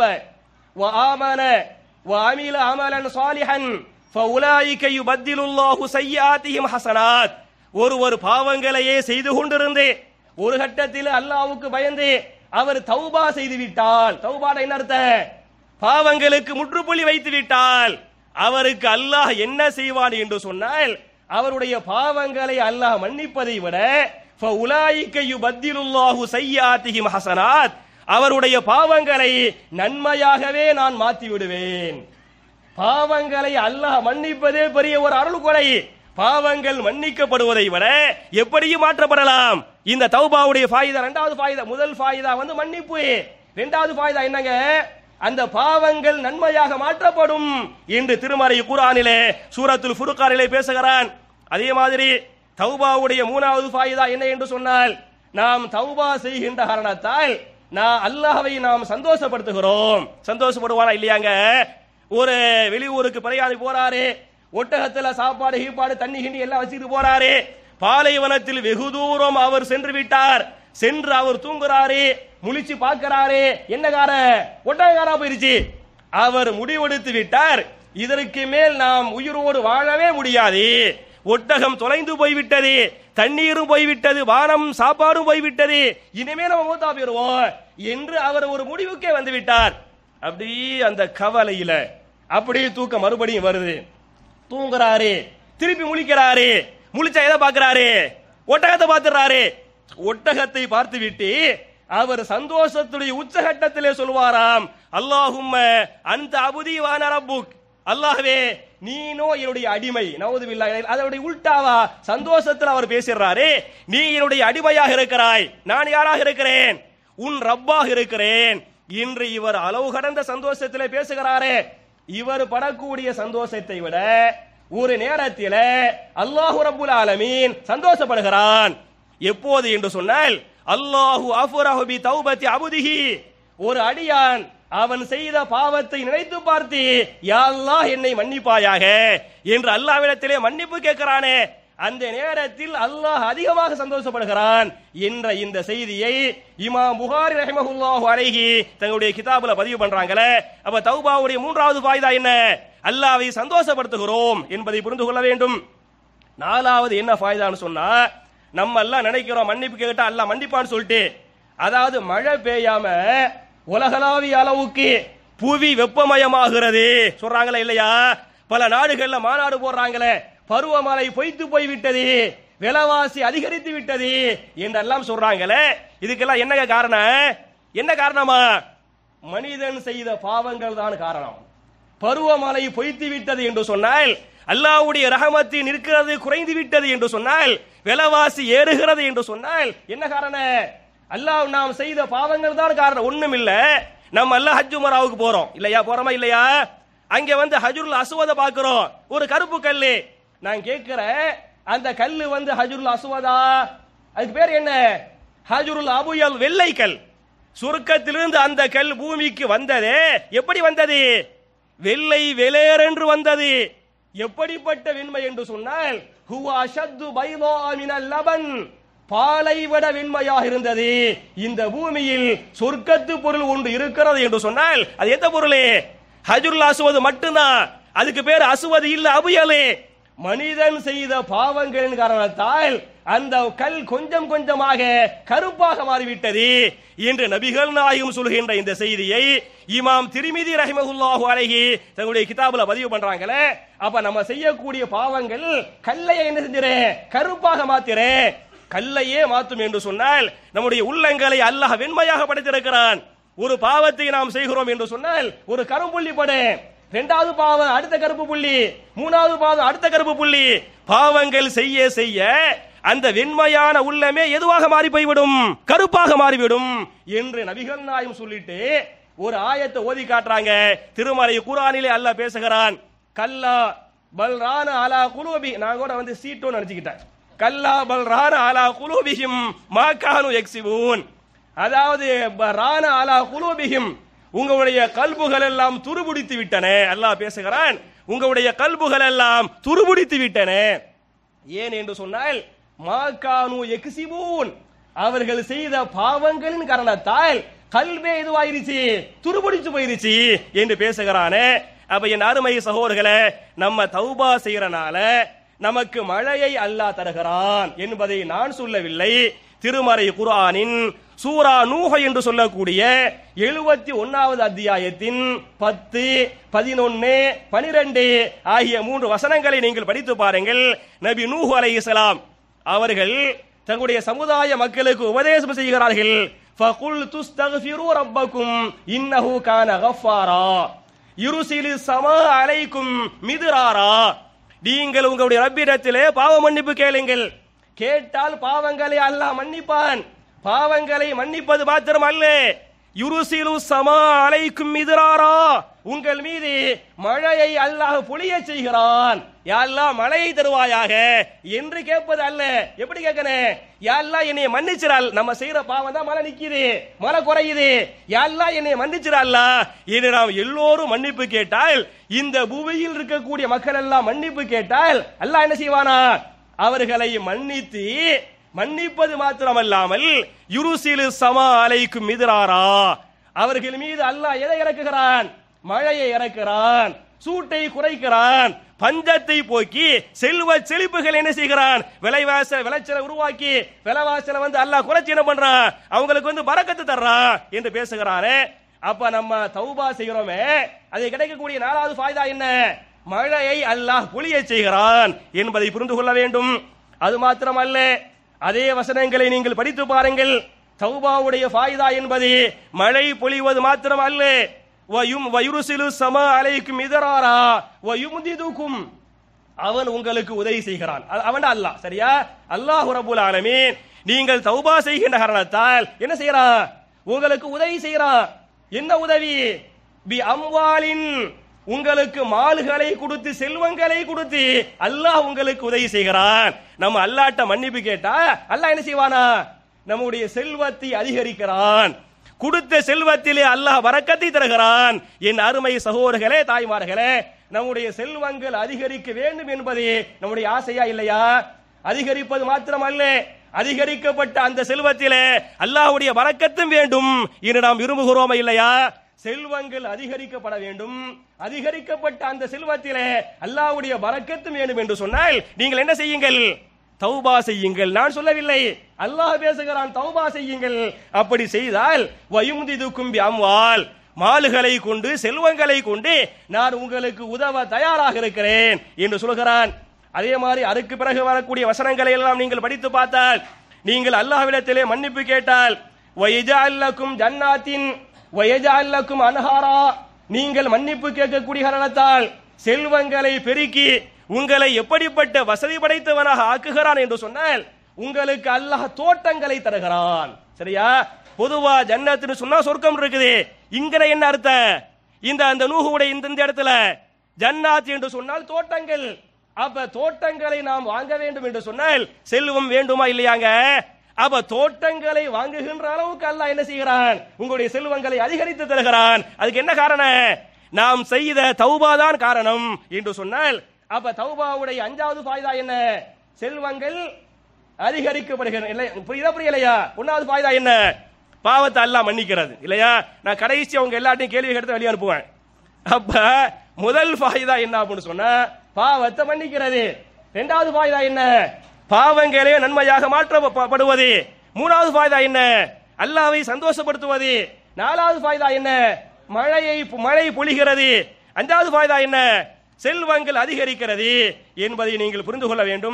வ ஆமன வ அமில அமலன் சாலிஹன் ஃபஉலாயிக யுபத்திலுல்லாஹு சய்யாத்திஹிம் ஹசனாத் ஒருவர் பாவங்களையே செய்து கொண்டிருந்து ஒரு கட்டத்தில் அல்லாஹ்வுக்கு பயந்து அவர் தௌபா செய்து விட்டால் தௌபாட என்ன அர்த்தம் பாவங்களுக்கு முற்றுப்புள்ளி வைத்து விட்டால் அவருக்கு அல்லாஹ் என்ன செய்வான் என்று சொன்னால் அவருடைய பாவங்களை அல்லாஹ் மன்னிப்பதை விட فَأُولَٰئِكَ يُبَدِّلُ اللَّهُ سَيِّئَاتِهِمْ حَسَنَاتٍ அவருடைய பாவங்களை நன்மையாகவே நான் மாற்றி விடுவேன் பாவங்களை அல்லாஹ் மன்னிப்பதே பெரிய ஒரு அருள் கொலை பாவங்கள் மன்னிக்கப்படுவதை விட எப்படியும் மாற்றப்படலாம் இந்த தௌபாவுடைய ஃபாயிதா இரண்டாவது ஃபாயிதா முதல் ஃபாயிதா வந்து மன்னிப்பு இரண்டாவது ஃபாயிதா என்னங்க அந்த பாவங்கள் நன்மையாக மாற்றப்படும் என்று திருமறை குர்ஆனிலே சூரத்துல் ஃபுர்கானிலே பேசுகிறான் அதே மாதிரி தௌபாவுடைய மூணாவது ஃபாயிதா என்ன என்று சொன்னால் நாம் தௌபா செய்கின்ற காரணத்தால் நான் அல்லாஹ்வை நாம் சந்தோஷப்படுத்துகிறோம் சந்தோஷப்படுவானா இல்லையாங்க ஒரு வெளியூருக்கு பிரயாணி போறாரு ஒட்டகத்துல சாப்பாடு கீப்பாடு தண்ணி கிண்டி எல்லாம் வச்சுட்டு போறாரு பாலைவனத்தில் வெகு தூரம் அவர் சென்று விட்டார் சென்று அவர் தூங்குறாரு முழிச்சு பார்க்கிறாரு என்னகார ஒட்டகக்காரா போயிருச்சு அவர் முடிவெடுத்து விட்டார் இதற்கு மேல் நாம் உயிரோடு வாழவே முடியாது ஒட்டகம் தொலைந்து போய்விட்டது தண்ணீரும் போய்விட்டது வானம் சாப்பாடும் போய்விட்டது இனிமே நம்ம மூத்தா போயிருவோம் என்று அவர் ஒரு முடிவுக்கே வந்து விட்டார் அப்படி அந்த கவலையில அப்படியே தூக்கம் மறுபடியும் வருது தூங்குறாரு திருப்பி முழிக்கிறாரு முழிச்சா எதை பாக்குறாரு ஒட்டகத்தை பார்த்துறாரு ஒட்டகத்தை பார்த்து விட்டு அவர் சந்தோஷத்துடைய உச்சகட்டத்திலே சொல்வாராம் அல்லாஹும்ம அந்த அபுதி வான ரப்புக் அல்லாஹ்வே நீனோ என்னுடைய அடிமை நவது அதனுடைய உல்டாவா சந்தோஷத்தில் அவர் பேசுறாரு நீ என்னுடைய அடிமையாக இருக்கிறாய் நான் யாராக இருக்கிறேன் உன் ரப்பாக இருக்கிறேன் இன்று இவர் அளவு கடந்த சந்தோஷத்திலே பேசுகிறாரே இவர் படக்கூடிய சந்தோஷத்தை விட ஒரு நேரத்தில் அல்லாஹு ரப்புல் ஆலமீன் சந்தோஷப்படுகிறான் எப்போது என்று சொன்னால் அல்லாஹு அஃபுரஹு பி தௌபத்தி அபுதிஹி ஒரு அடியான் அவன் செய்த பாவத்தை நினைத்து பார்த்து யா அல்லாஹ் என்னை மன்னிப்பாயாக என்று அல்லாஹ்விடத்திலே மன்னிப்பு கேட்கிறானே அந்த நேரத்தில் அல்லாஹ் அதிகமாக சந்தோஷப்படுகிறான் என்ற இந்த செய்தியை இமாம் புகாரி ரஹிமஹுல்லாஹு அலைஹி தங்களுடைய கிதாபுல பதிவு பண்றாங்களே அப்ப தௌபாவுடைய மூன்றாவது ஃபாய்தா என்ன அல்லாஹ்வை சந்தோஷப்படுத்துகிறோம் என்பதை புரிந்து கொள்ள வேண்டும் நாலாவது என்ன ஃபாய்தான்னு சொன்னா நம்ம எல்லாம் நினைக்கிறோம் மன்னிப்பு கேட்டா அல்லாஹ் மன்னிப்பான்னு சொல்லிட்டு அதாவது மழை பெய்யாம உலகளாவிய அளவுக்கு புவி வெப்பமயமாகிறது சொல்றாங்களா இல்லையா பல நாடுகள்ல மாநாடு போடுறாங்களே பருவமழை பொய்த்து போய் விட்டது விலைவாசி அதிகரித்து விட்டது என்றெல்லாம் சொல்றாங்களே இதுக்கெல்லாம் என்ன காரணம் என்ன காரணமா மனிதன் செய்த பாவங்கள் தான் காரணம் பருவமழை பொய்த்து விட்டது என்று சொன்னால் அல்லாஹ்வுடைய ரஹமத்து நிற்கிறது குறைந்து விட்டது என்று சொன்னால் விலைவாசி ஏறுகிறது என்று சொன்னால் என்ன காரணம் அல்லாஹ் நாம் செய்த பாவங்கள் தான் காரணம் ஒண்ணும் இல்ல நம்ம அல்லாஹ் ஹஜ் உமராவுக்கு போறோம் இல்லையா போறோமா இல்லையா அங்க வந்து ஹஜுருல் அசுவத பாக்குறோம் ஒரு கருப்பு கல்லு நான் கேட்கிறேன் அந்த கல்லு வந்து ஹஜுருல் அசுவதா அதுக்கு பேர் என்ன ஹஜுருல் அபுயல் வெள்ளை கல் சுருக்கத்திலிருந்து அந்த கல் பூமிக்கு வந்ததே எப்படி வந்தது வெள்ளை வெளேரென்று வந்தது எப்படிப்பட்ட வெண்மை என்று சொன்னால் ஹுவா அஷத்து பைதா மினல் லபன் பாலை விட வெண்மையாக இருந்தது இந்த பூமியில் சொர்க்கத்து பொருள் ஒன்று இருக்கிறது என்று சொன்னால் அது எந்த பொருளே ஹஜுருல் அசுவது மட்டும்தான் அதுக்கு பேர் அசுவது இல்ல அபுயலே மனிதன் செய்த பாவங்களின் காரணத்தால் அந்த கல் கொஞ்சம் கொஞ்சமாக கருப்பாக மாறிவிட்டது என்று நபிகள் நாயகம் சொல்கின்ற இந்த செய்தியை இமாம் திருமிதி ரஹிமகுல்லாஹு அலைஹி தங்களுடைய கிதாபுல பதிவு பண்றாங்களே அப்ப நம்ம செய்யக்கூடிய பாவங்கள் கல்லையை என்ன செஞ்சிரேன் கருப்பாக மாத்திரேன் கல்லையே மாற்றும் என்று சொன்னால் நம்முடைய உள்ளங்களை அல்லாஹ் வெண்மையாக படைத்திருக்கிறான் ஒரு பாவத்தை நாம் செய்கிறோம் என்று சொன்னால் ஒரு கரும்புள்ளி படு ரெண்டாவது பாவம் அடுத்த கருப்பு புள்ளி மூணாவது பாவம் அடுத்த கருப்பு புள்ளி பாவங்கள் செய்ய செய்ய அந்த வெண்மையான உள்ளமே எதுவாக மாறி போய்விடும் கருப்பாக மாறிவிடும் என்று நபிகள் நாயும் சொல்லிட்டு ஒரு ஆயத்தை ஓதி காட்டுறாங்க திருமலை குரானிலே அல்லாஹ் பேசுகிறான் கல்லா பல்ரான அலா குலூபி நான் கூட வந்து சீட்டோன்னு நினைச்சுக்கிட்டேன் கல்லா பல்ரான அலா குலூபிஹிம் மாக்கானு எக்ஸிபூன் அதாவது ப- ரான அலா குலூபிஹிம் உங்களுடைய கல்புகள் எல்லாம் துருபிடித்து விட்டன அல்லாஹ் பேசுகிறான் உங்களுடைய கல்புகள் எல்லாம் துருபிடித்து விட்டன ஏன் என்று சொன்னால் மாக்கானு எக்ஸிபூன் அவர்கள் செய்த பாவங்களின் காரணத்தால் கல்வே இதுவாயிருச்சு துருபிடிச்சு போயிருச்சு என்று பேசுகிறானே அப்ப என் அருமை சகோதரர்களே நம்ம தௌபா செய்யறனால நமக்கு மழையை அல்லாஹ் தருகிறான் என்பதை நான் சொல்லவில்லை திருமறை குர்ஆனின் சூரா நூஹ என்று சொல்லக்கூடிய எழுபத்தி ஒன்னாவது அத்தியாயத்தின் பத்து பதினொன்னு பனிரெண்டு ஆகிய மூன்று வசனங்களை நீங்கள் படித்து பாருங்கள் நபி நூஹ் அலைஹிஸ்ஸலாம் அவர்கள் தங்களுடைய சமுதாய மக்களுக்கு உபதேசம் செய்கிறார்கள் ஃபகுல் துஸ்தக்ஃபிரு ரப்பக்கும் இன்னஹு கான கஃபாரா யுருசிலு சமா அலைக்கும் மிதுராரா நீங்கள் உங்களுடைய ரப்பிடத்திலே பாவ மன்னிப்பு கேளுங்கள் கேட்டால் பாவங்களை அல்லாஹ் மன்னிப்பான் பாவங்களை மன்னிப்பது மாத்திரம் அல்ல யுருசிலு சமா அலைக்கும் மிதுராரா உங்கள் மீது மழையை அல்லாஹ் பொழிய செய்கிறான் யாரெல்லாம் மழையை தருவாயாக என்று கேட்பது அல்ல எப்படி கேட்கணும் யாரெல்லாம் என்னை மன்னிச்சிடால் நம்ம செய்யற பாவம் தான் மழை நிக்குது மழை குறையுது யாரெல்லாம் என்னை மன்னிச்சிடால என்று நாம் எல்லோரும் மன்னிப்பு கேட்டால் இந்த பூமியில் இருக்கக்கூடிய மக்கள் எல்லாம் மன்னிப்பு கேட்டால் அல்லாஹ் என்ன செய்வானா அவர்களை மன்னித்து மன்னிப்பது மாத்திரமல்லாமல் யுருசிலு சமா அலைக்கும் மிதிராரா அவர்கள் மீது அல்லாஹ் எதை இறக்குகிறான் மழையை இறக்குறான் சூட்டை குறைக்கிறான் பஞ்சத்தை போக்கி செல்வ செழிப்புகள் என்ன செய்கிறான் விலைவாச விளைச்சலை உருவாக்கி விலைவாசலை வந்து அல்லாஹ் குறைச்சி என்ன பண்றான் அவங்களுக்கு வந்து பறக்கத்து தர்றான் என்று பேசுகிறானே அப்ப நம்ம தௌபா செய்கிறோமே அது கிடைக்கக்கூடிய நாலாவது ஃபாய்தா என்ன மழையை அல்லாஹ் பொழிய செய்கிறான் என்பதை புரிந்து கொள்ள வேண்டும் அது மாத்திரமல்ல அதே வசனங்களை நீங்கள் படித்து பாருங்கள் தௌபாவுடைய ஃபாய்தா என்பது மழை பொழிவது மாத்திரம் அல்ல வயும் வயுருசிலு சம அலைக்கும் இதராரா வயுமுதிதுக்கும் அவன் உங்களுக்கு உதவி செய்கிறான் அது அவன் அல்லாஹ் சரியா அல்லாஹ் ரபுல் ஆலமீன் நீங்கள் தௌபா செய்கின்ற காரணத்தால் என்ன செய்யறான் உங்களுக்கு உதவி செய்யறான் என்ன உதவி பி அம்வாலின் உங்களுக்கு மால்களை கொடுத்து செல்வங்களை கொடுத்து அல்லாஹ் உங்களுக்கு உதவி செய்கிறான் நம்ம அல்லாட்ட மன்னிப்பு கேட்டா அல்லாஹ் என்ன செய்வானா நம்முடைய செல்வத்தை அதிகரிக்கிறான் கொடுத்த செல்வத்திலே அல்லாஹ் வரக்கத்தை தருகிறான் என் அருமை சகோதரர்களே தாய்மார்களே நம்முடைய செல்வங்கள் அதிகரிக்க வேண்டும் என்பது நம்முடைய ஆசையா இல்லையா அதிகரிப்பது மாத்திரமல்ல அதிகரிக்கப்பட்ட அந்த செல்வத்திலே அல்லாஹ்வுடைய வரக்கத்தும் வேண்டும் என்று நாம் விரும்புகிறோமா இல்லையா செல்வங்கள் அதிகரிக்கப்பட வேண்டும் அதிகரிக்கப்பட்ட அந்த செல்வத்திலே அல்லாஹ்வுடைய வரக்கத்தும் வேண்டும் என்று சொன்னால் நீங்கள் என்ன செய்யுங்கள் தௌபா செய்யுங்கள் நான் சொல்லவில்லை அல்லாஹ் பேசுகிறான் தௌபா செய்யுங்கள் அப்படி செய்தால் வயுமுதிதுக்கும் அம்வால் மாலுகளை கொண்டு செல்வங்களை கொண்டு நான் உங்களுக்கு உதவ தயாராக இருக்கிறேன் என்று சொல்கிறான் அதே மாதிரி அதுக்கு பிறகு வரக்கூடிய வசனங்களை எல்லாம் நீங்கள் படித்து பார்த்தால் நீங்கள் அல்லாஹ்விடத்திலே மன்னிப்பு கேட்டால் வயஜால்லக்கும் ஜன்னாத்தின் வயஜால்லக்கும் அன்ஹாரா நீங்கள் மன்னிப்பு கேட்கக்கூடிய காரணத்தால் செல்வங்களை பெருக்கி உங்களை எப்படிப்பட்ட வசதி படைத்தவனாக ஆக்குகிறான் என்று சொன்னால் உங்களுக்கு அல்லாஹ் தோட்டங்களை தருகிறான் சரியா பொதுவா ஜன்னத்துன்னு சொன்னா சொர்க்கம் இருக்குது இங்கன என்ன அர்த்தம் இந்த அந்த நூகுடைய இந்த இந்த இடத்துல ஜன்னாத் என்று சொன்னால் தோட்டங்கள் அப்ப தோட்டங்களை நாம் வாங்க வேண்டும் என்று சொன்னால் செல்வம் வேண்டுமா இல்லையாங்க அப்ப தோட்டங்களை வாங்குகின்ற அளவுக்கு அல்லாஹ் என்ன செய்கிறான் உங்களுடைய செல்வங்களை அதிகரித்து தருகிறான் அதுக்கு என்ன காரணம் நாம் செய்த தௌபா தான் காரணம் என்று சொன்னால் அப்ப தௌபாவுடைய அஞ்சாவது ஃபாய்தா என்ன செல்வங்கள் அதிகரிக்கப்படுகிறது இல்லை புரியுதா புரியலையா ஒன்னாவது ஃபாய்தா என்ன பாவத்தை அல்லாஹ் மன்னிக்கிறது இல்லையா நான் கடைசி அவங்க எல்லாத்தையும் கேள்வி எடுத்து வெளியே அனுப்புவேன் அப்ப முதல் ஃபாய்தா என்ன அப்படின்னு சொன்னா பாவத்தை மன்னிக்கிறது இரண்டாவது ஃபாய்தா என்ன பாவங்களே நன்மையாக மாற்றப்படுவது மூணாவது ஃபாய்தா என்ன அல்லாவை சந்தோஷப்படுத்துவது நாலாவது ஃபாய்தா என்ன மழையை மழை பொழிகிறது அஞ்சாவது ஃபாய்தா என்ன செல்வங்கள் அதிகரிக்கிறது என்பதை நீங்கள் புரிந்து கொள்ள வேண்டும்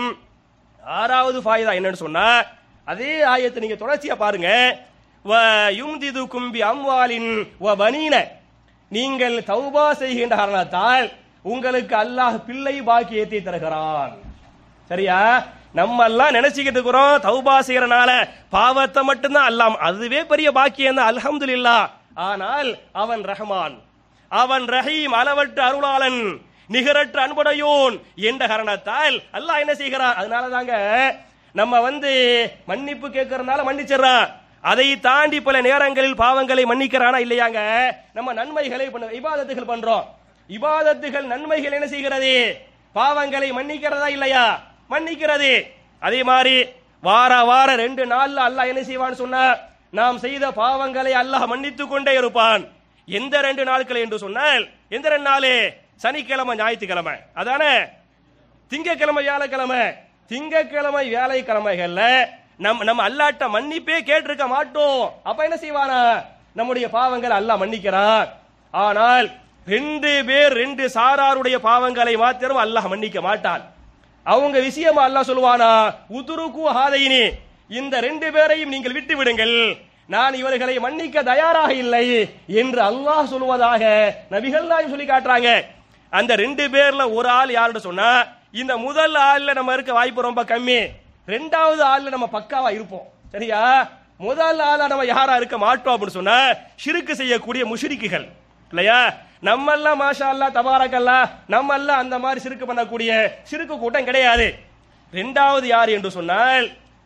ஆறாவது ஃபாய்தா என்னன்னு சொன்னா அதே ஆயத்தை நீங்க தொடர்ச்சியா பாருங்க வ யும்திது கும்பி அம்வாலின் வ பனீன நீங்கள் தௌபா செய்கின்ற காரணத்தால் உங்களுக்கு அல்லாஹ் பிள்ளை பாக்கியத்தை தருகிறான் சரியா நம்ம எல்லாம் நினைச்சுக்கிட்டு இருக்கிறோம் தௌபா செய்யறனால பாவத்தை மட்டும்தான் அல்லாம் அதுவே பெரிய பாக்கியம் தான் அல்ஹம்துலில்லாஹ் ஆனால் அவன் ரஹ்மான் அவன் ரஹீம் அளவற்ற அருளாளன் நிகரற்ற அன்புடையோன் என்ற காரணத்தால் அல்லாஹ் என்ன செய்கிறான் அதனால தாங்க நம்ம வந்து மன்னிப்பு கேட்கறதுனால மன்னிச்சிடறான் அதை தாண்டி பல நேரங்களில் பாவங்களை மன்னிக்கிறானா இல்லையாங்க நம்ம நன்மைகளை பண்ண இபாதத்துகள் பண்றோம் இபாதத்துகள் நன்மைகள் என்ன செய்கிறது பாவங்களை மன்னிக்கிறதா இல்லையா மன்னிக்கிறது அதே மாதிரி வார வார ரெண்டு நாள்ல அல்லாஹ் என்ன செய்வான்னு சொன்னா நாம் செய்த பாவங்களை அல்லாஹ் மன்னித்துக் கொண்டே இருப்பான் எந்த ரெண்டு நாட்கள் என்று சொன்னால் எந்த ரெண்டு நாள் சனிக்கிழமை ஞாயிற்றுக்கிழமை அதானே திங்கக்கிழமை வியாழக்கிழமை திங்கக்கிழமை வியாழக்கிழமைகள்ல நம் நம்ம அல்லாட்ட மன்னிப்பே கேட்டிருக்க மாட்டோம் அப்ப என்ன செய்வானா நம்முடைய பாவங்களை அல்லாஹ் மன்னிக்கிறான் ஆனால் ரெண்டு பேர் ரெண்டு சாராருடைய பாவங்களை மாத்திரம் அல்லாஹ் மன்னிக்க மாட்டான் அவங்க விஷயமா அல்லாஹ் சொல்லுவானா உதுருக்கு ஹாதைனி இந்த ரெண்டு பேரையும் நீங்கள் விட்டு விடுங்கள் நான் இவர்களை மன்னிக்க தயாராக இல்லை என்று அல்லாஹ் சொல்வதாக நபிகள் நாயும் சொல்லி காட்டுறாங்க அந்த ரெண்டு பேர்ல ஒரு ஆள் யாருன்னு சொன்னா இந்த முதல் ஆள்ல நம்ம இருக்க வாய்ப்பு ரொம்ப கம்மி ரெண்டாவது ஆள்ல நம்ம பக்காவா இருப்போம் சரியா முதல் ஆளா நம்ம யாரா இருக்க மாட்டோம் அப்படின்னு சொன்னா ஷிருக்கு செய்யக்கூடிய முஷ்ரிக்குகள் இல்லையா நம்ம எல்லாம் மாஷா அல்லா தபாரக்கல்லா நம்ம எல்லாம் அந்த மாதிரி சிறுக்கு பண்ணக்கூடிய சிறுக்கு கூட்டம் கிடையாது ரெண்டாவது யார் என்று சொன்னால்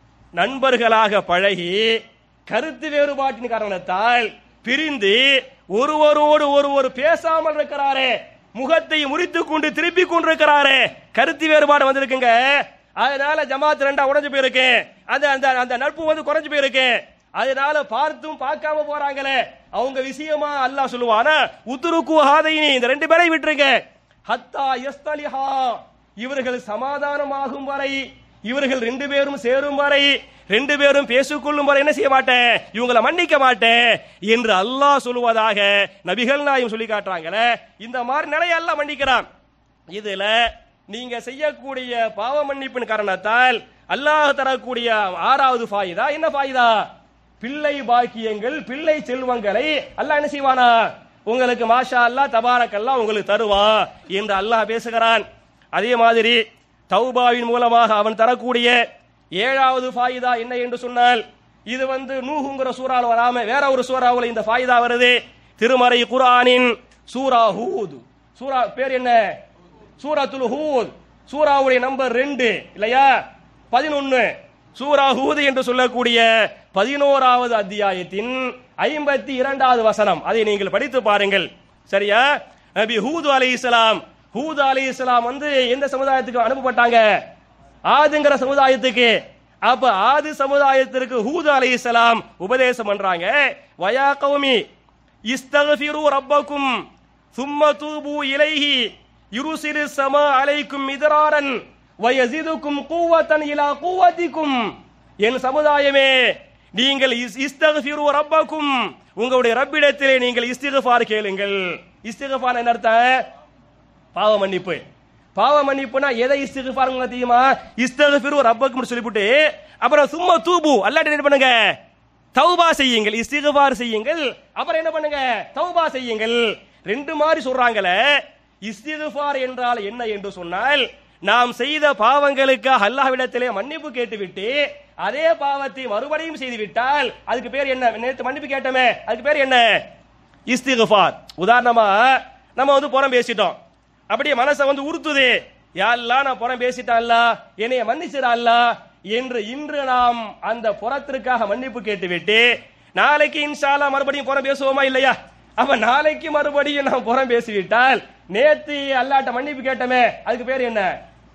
நண்பர்களாக பழகி கருத்து வேறுபாட்டின் காரணத்தால் பிரிந்து ஒருவரோடு ஒருவர் பேசாமல் இருக்கிறாரே முகத்தை முறித்துக் கொண்டு திருப்பி கொண்டிருக்கிறாரே கருத்து வேறுபாடு வந்திருக்குங்க அதனால ஜமாத் ரெண்டா உடைஞ்சு போயிருக்கு அந்த அந்த அந்த நட்பு வந்து குறைஞ்சு போயிருக்கு அதனால பார்த்தும் பார்க்காம போறாங்களே அவங்க விஷயமா அல்லாஹ் சொல்லுவானா உத்துருக்கு ஹாதைனி இந்த ரெண்டு பேரையும் விட்டுருங்க ஹத்தா யஸ்தலிஹா இவர்கள் சமாதானமாகும் வரை இவர்கள் ரெண்டு பேரும் சேரும் வரை ரெண்டு பேரும் பேசிக்கொள்ளும் வரை என்ன செய்ய மாட்டேன் இவங்களை மன்னிக்க மாட்டேன் என்று அல்லாஹ் சொல்லுவதாக நபிகள் நாயும் சொல்லி காட்டுறாங்களே இந்த மாதிரி நிலைய அல்லாஹ் மன்னிக்கிறான் இதுல நீங்க செய்யக்கூடிய பாவ மன்னிப்பின் காரணத்தால் அல்லாஹ் தரக்கூடிய ஆறாவது ஃபாயிதா என்ன ஃபாயிதா பிள்ளை பாக்கியங்கள் பிள்ளை செல்வங்களை அல்லாஹ் என்ன செய்வானா உங்களுக்கு மாஷா அல்லாஹ் தபாரக்கல்லா உங்களுக்கு தருவா என்று அல்லாஹ் பேசுகிறான் அதே மாதிரி தௌபாவின் மூலமாக அவன் தரக்கூடிய ஏழாவது ஃபாயிதா என்ன என்று சொன்னால் இது வந்து நூஹுங்கிற சூறால வராம வேற ஒரு சூறாவுல இந்த ஃபாயிதா வருது திருமறை குர்ஆனின் சூரா ஹூத் சூரா பேர் என்ன சூரத்துல் ஹூத் சூராவுடைய நம்பர் ரெண்டு இல்லையா பதினொன்னு சூரா ஹூத் என்று சொல்லக்கூடிய பதினோராவது அத்தியாயத்தின் ஐம்பத்தி இரண்டாவது வசனம் அதை நீங்கள் படித்து பாருங்கள் சரியா நபி ஹூது அலை இஸ்லாம் ஹூது அலை இஸ்லாம் வந்து எந்த சமுதாயத்துக்கு அனுப்பப்பட்டாங்க ஆதுங்கிற சமுதாயத்துக்கு அப்ப ஆது சமுதாயத்திற்கு ஹூது அலை இஸ்லாம் உபதேசம் பண்றாங்க வயா கௌமி இஸ்தகஃபிரு ரப்பக்கும் சும்ம தூபு இலைஹி யுருசிரு சமா அலைக்கும் மிதராரன் வயசிதுக்கும் கூவத்தன் இலா கூவத்திக்கும் என் சமுதாயமே நீங்கள் இஸ்- இஸ்தக்ஃபிரு ரப்பக்கும் உங்களுடைய ரப்பிடத்திலே நீங்கள் இஸ்திகஃபார் கேளுங்கள் இஸ்திகஃபார் என்ன அர்த்தம் பாவ மன்னிப்பு பாவ மன்னிப்புனா எதை இஸ்திகஃபார் உங்களுக்கு தெரியுமா இஸ்தக்ஃபிரு ரப்பக்கும் சொல்லிவிட்டு அப்புறம் சும்மா தூபு அல்லாட்ட என்ன பண்ணுங்க தௌபா செய்யுங்கள் இஸ்திகஃபார் செய்யுங்கள் அப்புறம் என்ன பண்ணுங்க தௌபா செய்யுங்கள் ரெண்டு மாதிரி சொல்றாங்களே இஸ்திகஃபார் என்றால் என்ன என்று சொன்னால் நாம் செய்த பாவங்களுக்காக அல்லாஹ்விடத்திலே மன்னிப்பு கேட்டுவிட்டு அதே பாவத்தை மறுபடியும் செய்து விட்டால் அதுக்கு பேர் என்ன நேற்று மன்னிப்பு கேட்டோமே அதுக்கு பேர் என்ன இஸ்திகஃபார் உதாரணமா நம்ம வந்து புறம் பேசிட்டோம் அப்படியே மனசை வந்து உறுத்துது யாரெல்லாம் நான் புறம் பேசிட்டேன்ல என்னைய மன்னிச்சிடல்ல என்று இன்று நாம் அந்த புறத்திற்காக மன்னிப்பு கேட்டுவிட்டு நாளைக்கு இன்ஷால்லா மறுபடியும் புறம் பேசுவோமா இல்லையா அப்ப நாளைக்கு மறுபடியும் நாம் புறம் பேசிவிட்டால் நேத்து அல்லாட்ட மன்னிப்பு கேட்டோமே அதுக்கு பேர் என்ன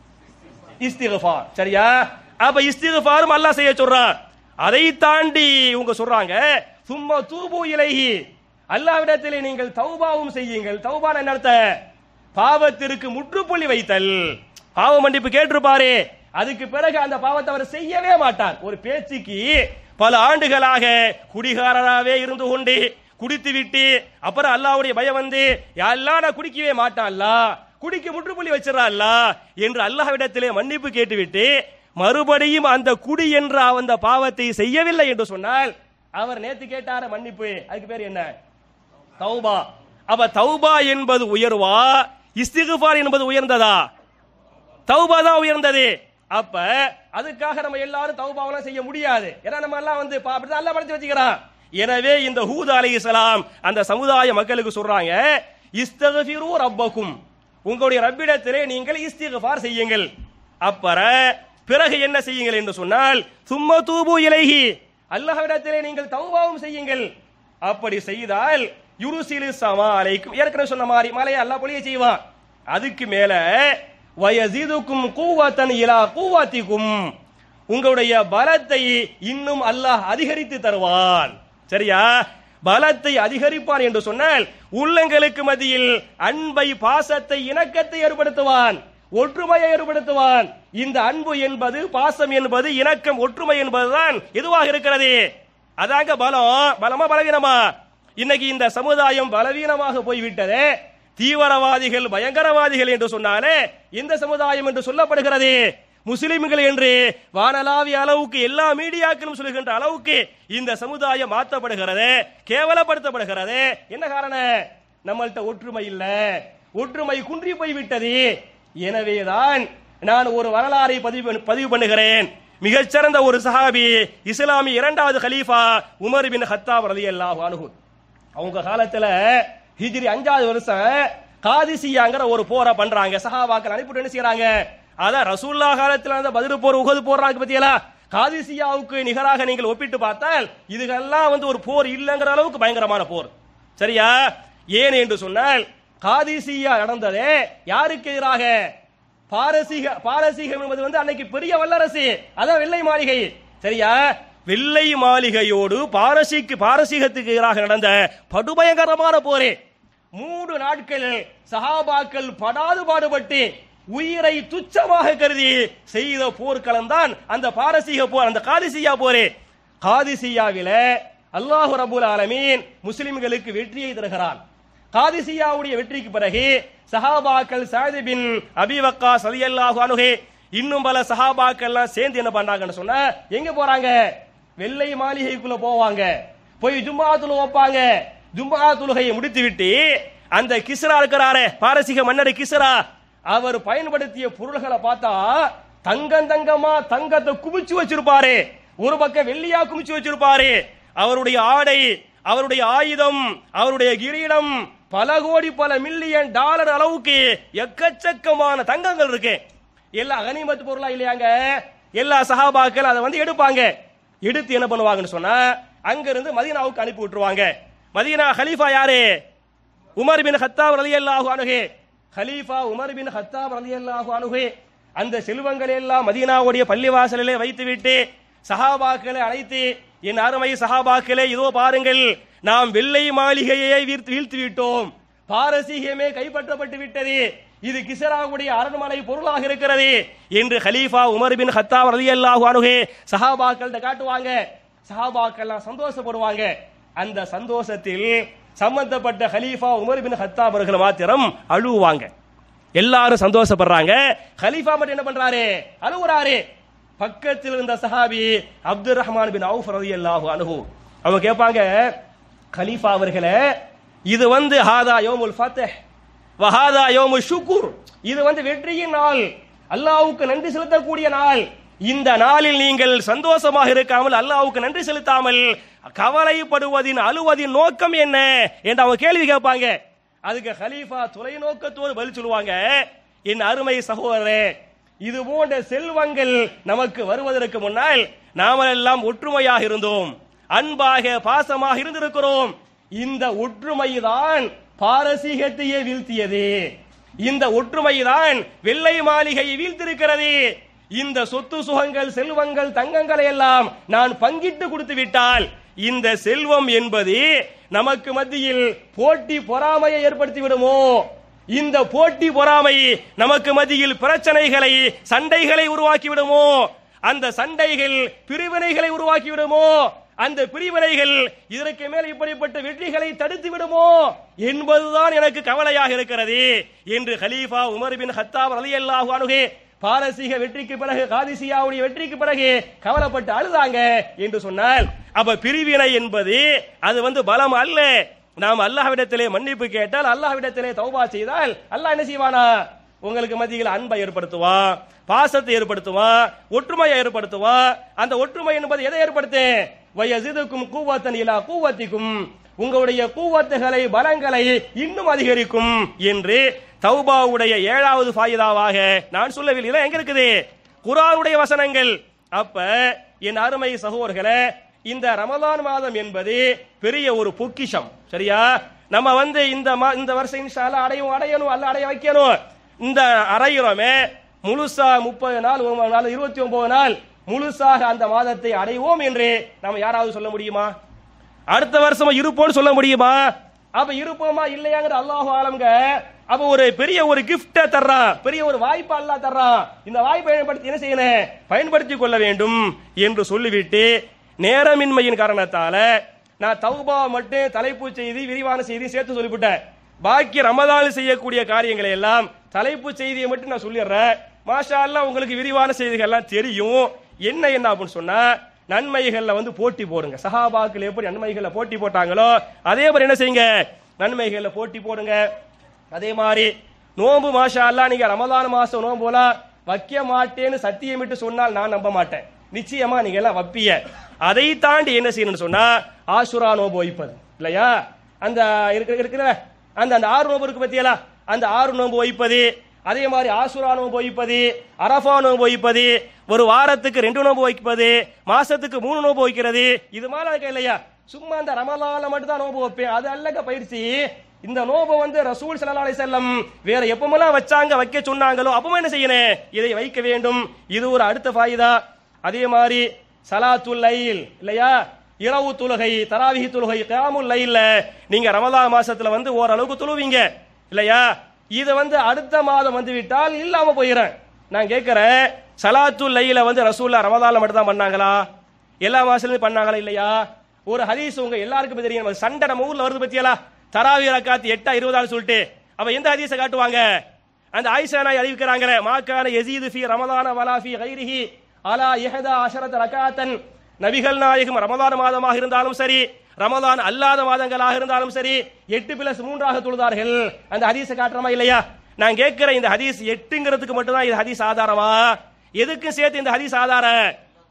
இஸ்திகஃபார் சரியா அப்ப இஸ்திகஃபாரும் அல்லாஹ் செய்ய சொல்றான் அதை தாண்டி இவங்க சொல்றாங்க சும்மா தூபு இலைஹி அல்லாவிடத்திலே நீங்கள் தௌபாவும் செய்யுங்கள் தௌபான என்ன அர்த்தம் பாவத்திற்கு முற்றுப்புள்ளி வைத்தல் பாவ மன்னிப்பு கேட்டிருப்பாரு அதுக்கு பிறகு அந்த பாவத்தை அவர் செய்யவே மாட்டார் ஒரு பேச்சுக்கு பல ஆண்டுகளாக குடிகாரராகவே இருந்து கொண்டு குடித்து விட்டு அப்புறம் அல்லாவுடைய பயம் வந்து எல்லாம் நான் குடிக்கவே மாட்டான் அல்லாஹ் குடிக்க முற்றுப்புள்ளி வச்சிடறான்ல என்று அல்லாஹ்விடத்திலே மன்னிப்பு கேட்டுவிட்டு மறுபடியும் அந்த குடி என்ற அந்த பாவத்தை செய்யவில்லை என்று சொன்னால் அவர் நேத்து கேட்டார மன்னிப்பு அதுக்கு பேர் என்ன தௌபா அப்ப தௌபா என்பது உயர்வா இஸ்திகுபார் என்பது உயர்ந்ததா தௌபா தான் உயர்ந்தது அப்ப அதுக்காக நம்ம எல்லாரும் தௌபாவெல்லாம் செய்ய முடியாது ஏன்னா நம்ம எல்லாம் வந்து பா- அப்படிதான் எல்லாம் படைச்சு வச்சுக்கிறான் எனவே இந்த ஹூத் அலைஹிஸ்ஸலாம் அந்த சமுதாய மக்களுக்கு சொல்றாங்க இஸ்தகஃபிரு ரப்பக்கும் உங்களுடைய ரப்பிடத்திலே நீங்கள் இஸ்திகுபார் செய்யுங்கள் அப்பற பிறகு என்ன செய்யுங்கள் என்று சொன்னால் சும்ம தூபு இலைஹி அல்லாஹ்விடத்திலே நீங்கள் தௌபாவும் செய்யுங்கள் அப்படி செய்தால் யுருசிலு சமா அலைக்கும் ஏற்கனவே சொன்ன மாதிரி மலையை அல்லாஹ் பொழிய செய்வான் அதுக்கு மேல வயசிதுக்கும் கூவத்தன் இலா கூவாத்திக்கும் உங்களுடைய பலத்தை இன்னும் அல்லாஹ் அதிகரித்து தருவான் சரியா பலத்தை அதிகரிப்பான் என்று சொன்னால் உள்ளங்களுக்கு மத்தியில் அன்பை பாசத்தை இணக்கத்தை ஏற்படுத்துவான் ஒற்றுமையை ஏற்படுத்துவான் இந்த அன்பு என்பது பாசம் என்பது இணக்கம் ஒற்றுமை என்பதுதான் எதுவாக இருக்கிறது அதாங்க பலம் பலமா பலவீனமா இன்னைக்கு இந்த சமுதாயம் பலவீனமாக போய்விட்டது தீவிரவாதிகள் பயங்கரவாதிகள் என்று சொன்னாலே இந்த சமுதாயம் என்று சொல்லப்படுகிறது முஸ்லிம்கள் என்று வானலாவிய அளவுக்கு எல்லா மீடியாக்களும் சொல்லுகின்ற அளவுக்கு இந்த சமுதாயம் மாற்றப்படுகிறது கேவலப்படுத்தப்படுகிறது என்ன காரணம் நம்மள்ட்ட ஒற்றுமை இல்ல ஒற்றுமை குன்றி போய்விட்டது எனவேதான் நான் ஒரு வரலாறை பதிவு பண்ணு- பதிவு பண்ணுகிறேன் மிகச்சிறந்த ஒரு சஹாபி இஸ்லாமிய இரண்டாவது கலீஃபா உமர் பின் ஹத்தாப் ரலியல்லாஹு அன்ஹு அவங்க காலத்துல ஹிஜ்ரி அஞ்சாவது வருஷம் காதிசியாங்கிற ஒரு போரை பண்றாங்க சஹாபாக்கள் அனுப்பிட்டு என்ன செய்யறாங்க அதான் ரசூல்லா காலத்துல அந்த பதிரு போர் உகது போடுறாங்க பத்தியலா காதிசியாவுக்கு நிகராக நீங்கள் ஒப்பிட்டு பார்த்தால் இதுகெல்லாம் வந்து ஒரு போர் இல்லைங்கிற அளவுக்கு பயங்கரமான போர் சரியா ஏன் என்று சொன்னால் காதிசியா நடந்ததே யாருக்கு எதிராக பாரசீக பாரசீகம் என்பது வந்து அன்னைக்கு பெரிய வல்லரசு அதான் வெள்ளை மாளிகை சரியா வெள்ளை மாளிகையோடு பாரசீக்கு பாரசீகத்துக்கு எதிராக நடந்த படுபயங்கரமான போரே மூன்று நாட்கள் சஹாபாக்கள் படாது பாடுபட்டு உயிரை துச்சமாக கருதி செய்த போர்க்களம் தான் அந்த பாரசீக போர் அந்த காதிசியா போரே காதிசியாவில அல்லாஹு ரபுல் ஆலமீன் முஸ்லிம்களுக்கு வெற்றியை தருகிறான் காதிசியாவுடைய வெற்றிக்கு பிறகு சஹாபாக்கள் சாதி பின் அபி வக்காஸ் ரலியல்லாஹு அன்ஹு இன்னும் பல சஹாபாக்கள்லாம் சேர்ந்து என்ன பண்றாங்கன்னு சொன்னா எங்க போறாங்க வெள்ளை மாளிகைக்குள்ள போவாங்க போய் ஜும்மா தொழு வைப்பாங்க ஜும்மா தொழுகையை முடித்து விட்டு அந்த கிஸ்ரா இருக்கிறாரே பாரசீக மன்னர் கிஸ்ரா அவர் பயன்படுத்திய பொருள்களை பார்த்தா தங்கம் தங்கமா தங்கத்தை குமிச்சு வச்சிருப்பாரு ஒரு பக்கம் வெள்ளியா குமிச்சு வச்சிருப்பாரு அவருடைய ஆடை அவருடைய ஆயுதம் அவருடைய கிரீடம் பல கோடி பல மில்லியன் டாலர் அளவுக்கு எக்கச்சக்கமான தங்கங்கள் இருக்கு எல்லா அகனிமத்து பொருளா இல்லையாங்க எல்லா சஹாபாக்கள் அதை வந்து எடுப்பாங்க எடுத்து என்ன பண்ணுவாங்கன்னு சொன்னா அங்க இருந்து மதீனாவுக்கு அனுப்பி விட்டுருவாங்க மதீனா ஹலீஃபா யாரு உமர் பின் ஹத்தாப் ரலியல்லாஹு அன்ஹு ஹலீஃபா உமர் பின் ஹத்தாப் ரலியல்லாஹு அன்ஹு அந்த செல்வங்களை எல்லாம் மதீனாவுடைய பள்ளிவாசலிலே வைத்துவிட்டு சஹாபாக்களை அழைத்து என் அருமை சஹாபாக்களே இதோ பாருங்கள் நாம் வெள்ளை மாளிகையை வீழ்த்து வீழ்த்து விட்டோம் பாரசீகமே கைப்பற்றப்பட்டு விட்டது இது கிசராவுடைய அரண்மனை பொருளாக இருக்கிறது என்று ஹலீஃபா உமர் பின் ஹத்தாப் ரலியல்லாஹு அன்ஹு சஹாபாக்கள்கிட்ட காட்டுவாங்க சஹாபாக்கள்லாம் சந்தோஷப்படுவாங்க அந்த சந்தோஷத்தில் சம்பந்தப்பட்ட ஹலீஃபா உமர் பின் ஹத்தாப் அவர்கள் மாத்திரம் அழுவாங்க எல்லாரும் சந்தோஷப்படுறாங்க ஹலீஃபா மட்டும் என்ன பண்றாரு அழுகுறாரு பக்கத்தில் இருந்த சஹாபி அப்துல் ரஹ்மான் பின் அவுஃப் ரலியல்லாஹு அன்ஹு அவங்க கேட்பாங்க கலீஃபா அவர்களே இது வந்து ஹாதா யோமுல் ஃபத்ஹ் வஹாதா யோமு ஷுக்குர் இது வந்து வெற்றியின் நாள் அல்லாஹ்வுக்கு நன்றி செலுத்தக்கூடிய நாள் இந்த நாளில் நீங்கள் சந்தோஷமாக இருக்காமல் அல்லாஹ்வுக்கு நன்றி செலுத்தாமல் கவலைப்படுவதின் அழுவதின் நோக்கம் என்ன என்று அவங்க கேள்வி கேட்பாங்க அதுக்கு ஹலீஃபா துறை நோக்கத்தோடு பதில் சொல்லுவாங்க என் அருமை சகோதரரே இது போன்ற செல்வங்கள் நமக்கு வருவதற்கு முன்னால் நாமெல்லாம் ஒற்றுமையாக இருந்தோம் அன்பாக பாசமாக இருந்திருக்கிறோம் இந்த ஒற்றுமைதான் பாரசீகத்தையே வீழ்த்தியது இந்த ஒற்றுமைதான் வெள்ளை மாளிகையை வீழ்த்திருக்கிறது இந்த சொத்து சுகங்கள் செல்வங்கள் தங்கங்களை எல்லாம் நான் பங்கிட்டு கொடுத்து விட்டால் இந்த செல்வம் என்பது நமக்கு மத்தியில் போட்டி பொறாமையை ஏற்படுத்தி விடுமோ இந்த போட்டி பொறாமை நமக்கு மத்தியில் பிரச்சனைகளை சண்டைகளை உருவாக்கி விடுமோ அந்த சண்டைகள் பிரிவினைகளை உருவாக்கி விடுமோ அந்த பிரிவினைகள் இதற்கு மேல் இப்படிப்பட்ட வெற்றிகளை தடுத்து விடுமோ என்பதுதான் எனக்கு கவலையாக இருக்கிறது என்று ஹலீஃபா உமர் பின் ஹத்தாப் ரலியல்லாஹு அன்ஹு பாரசீக வெற்றிக்கு பிறகு காதிசியாவுடைய வெற்றிக்கு பிறகு கவலைப்பட்டு அழுதாங்க என்று சொன்னால் அப்ப பிரிவினை என்பது அது வந்து பலம் அல்ல நாம் அல்லாஹ்விடத்திலே மன்னிப்பு கேட்டால் அல்லாஹ்விடத்திலே தௌபா செய்தால் அல்லாஹ் என்ன செய்வானா உங்களுக்கு மத்தியில் அன்பை ஏற்படுத்துவான் பாசத்தை ஏற்படுத்துவான் ஒற்றுமையை ஏற்படுத்துவான் அந்த ஒற்றுமை என்பது எதை ஏற்படுத்து வயசிதுக்கும் கூவத்தன் இலா கூவத்திக்கும் உங்களுடைய கூவத்துகளை பலங்களை இன்னும் அதிகரிக்கும் என்று தௌபாவுடைய ஏழாவது ஃபாயிதாவாக நான் சொல்லவில்லை எங்க இருக்குது குரானுடைய வசனங்கள் அப்ப என் அருமை சகோதரர்களே இந்த ரமலான் மாதம் என்பது பெரிய ஒரு பொக்கிஷம் சரியா நம்ம வந்து இந்த மா- இந்த வருஷம் இன்ஷா அல்லாஹ் அடையும் அடையணும் அல்ல அடைய வைக்கணும் இந்த அடைகிறோமே முழுசா முப்பது நாள் ஒரு நாள் இருபத்தி ஒன்பது நாள் முழுசாக அந்த மாதத்தை அடைவோம் என்று நம்ம யாராவது சொல்ல முடியுமா அடுத்த வருஷம் இருப்போம்னு சொல்ல முடியுமா அப்ப இருப்போமா இல்லையாங்கிற அல்லாஹ் ஆலம்ங்க அப்ப ஒரு பெரிய ஒரு கிஃப்ட தர்றான் பெரிய ஒரு வாய்ப்பு அல்லாஹ் தர்றான் இந்த வாய்ப்பை பயன்படுத்தி என்ன செய்யணும் பயன்படுத்திக் கொள்ள வேண்டும் என்று சொல்லிவிட்டு நேரமின்மையின் காரணத்தால நான் தௌபா மட்டும் தலைப்பு செய்தி விரிவான செய்தி சேர்த்து சொல்லிவிட்டேன் பாக்கி ரமதானில் செய்யக்கூடிய காரியங்களை எல்லாம் தலைப்பு செய்தியை மட்டும் நான் சொல்லிடுறேன் மாஷா அல்லாஹ் உங்களுக்கு விரிவான செய்திகள் எல்லாம் தெரியும் என்ன என்ன அப்படின்னு சொன்னா நன்மைகள்ல வந்து போட்டி போடுங்க சஹாபாக்கள் எப்படி நன்மைகள்ல போட்டி போட்டாங்களோ அதே மாதிரி என்ன செய்யுங்க நன்மைகள்ல போட்டி போடுங்க அதே மாதிரி நோன்பு மாஷா அல்லாஹ் நீங்க ரமலான் மாசம் நோன்புலாம் வைக்க மாட்டேன்னு சத்தியமிட்டு சொன்னால் நான் நம்ப மாட்டேன் நிச்சயமா நீங்க எல்லாம் வப்பிய அதை தாண்டி என்ன செய்யணும்னு சொன்னா ஆசுரா நோன்பு வைப்பது இல்லையா அந்த இருக்கிற இருக்கிற அந்த அந்த ஆறு நோன்பு இருக்கு பத்தியலா அந்த ஆறு நோன்பு வைப்பது அதே மாதிரி ஆசுரா நோன்பு வைப்பது அரஃபா நோன்பு வைப்பது ஒரு வாரத்துக்கு ரெண்டு நோன்பு வைப்பது மாசத்துக்கு மூணு நோன்பு வைக்கிறது இது மாதிரி இருக்கா இல்லையா சும்மா அந்த ரமலால மட்டும் தான் நோன்பு வைப்பேன் அது அல்லங்க பயிற்சி இந்த நோபு வந்து ரசூல் ஸல்லல்லாஹு அலைஹி வஸல்லம் வேற எப்பமெல்லாம் வச்சாங்க வைக்க சொன்னாங்களோ அப்பவும் என்ன செய்யணும் இதை வைக்க வேண்டும் இது ஒரு அடுத்த ஃபாயிதா அதே மாதிரி சலாத்துல் லைல் இல்லையா இரவு தொழுகை தராவிஹி தொழுகை கியாமுல் லைல்ல நீங்க ரமலான் மாசத்துல வந்து ஓரளவுக்கு தொழுவீங்க இல்லையா இது வந்து அடுத்த மாதம் வந்து விட்டால் இல்லாம போயிடும் நான் கேட்கிறேன் சலாத்துல் லைல வந்து ரசூல்லா ரமலான்ல மட்டும் தான் பண்ணாங்களா எல்லா மாசத்துலயும் பண்ணாங்களா இல்லையா ஒரு ஹதீஸ் உங்க எல்லாருக்கும் தெரியும் நம்ம சண்டை நம்ம ஊர்ல வருது பத்தியலா தராவி ரக்காத்து எட்டா இருபதாள் சொல்லிட்டு அப்ப எந்த ஹதீஸை காட்டுவாங்க அந்த ஆயிஷா நாய் அறிவிக்கிறாங்களே மாக்கான யசீது ஃபி ரமலான வலா ஃபி கைரிஹி அலா இஹதா அஷரத் ரகாத்தன் நபிகள் நாயகம் ரமலான் மாதமாக இருந்தாலும் சரி ரமலான் அல்லாத மாதங்களாக இருந்தாலும் சரி எட்டு பிளஸ் மூன்றாக தொழுதார்கள் அந்த ஹதீஸை காட்டுறமா இல்லையா நான் கேட்கிற இந்த ஹதீஸ் எட்டுங்கிறதுக்கு மட்டும்தான் இது ஹதீஸ் ஆதாரமா எதுக்கும் சேர்த்து இந்த ஹதீஸ் ஆதாரம்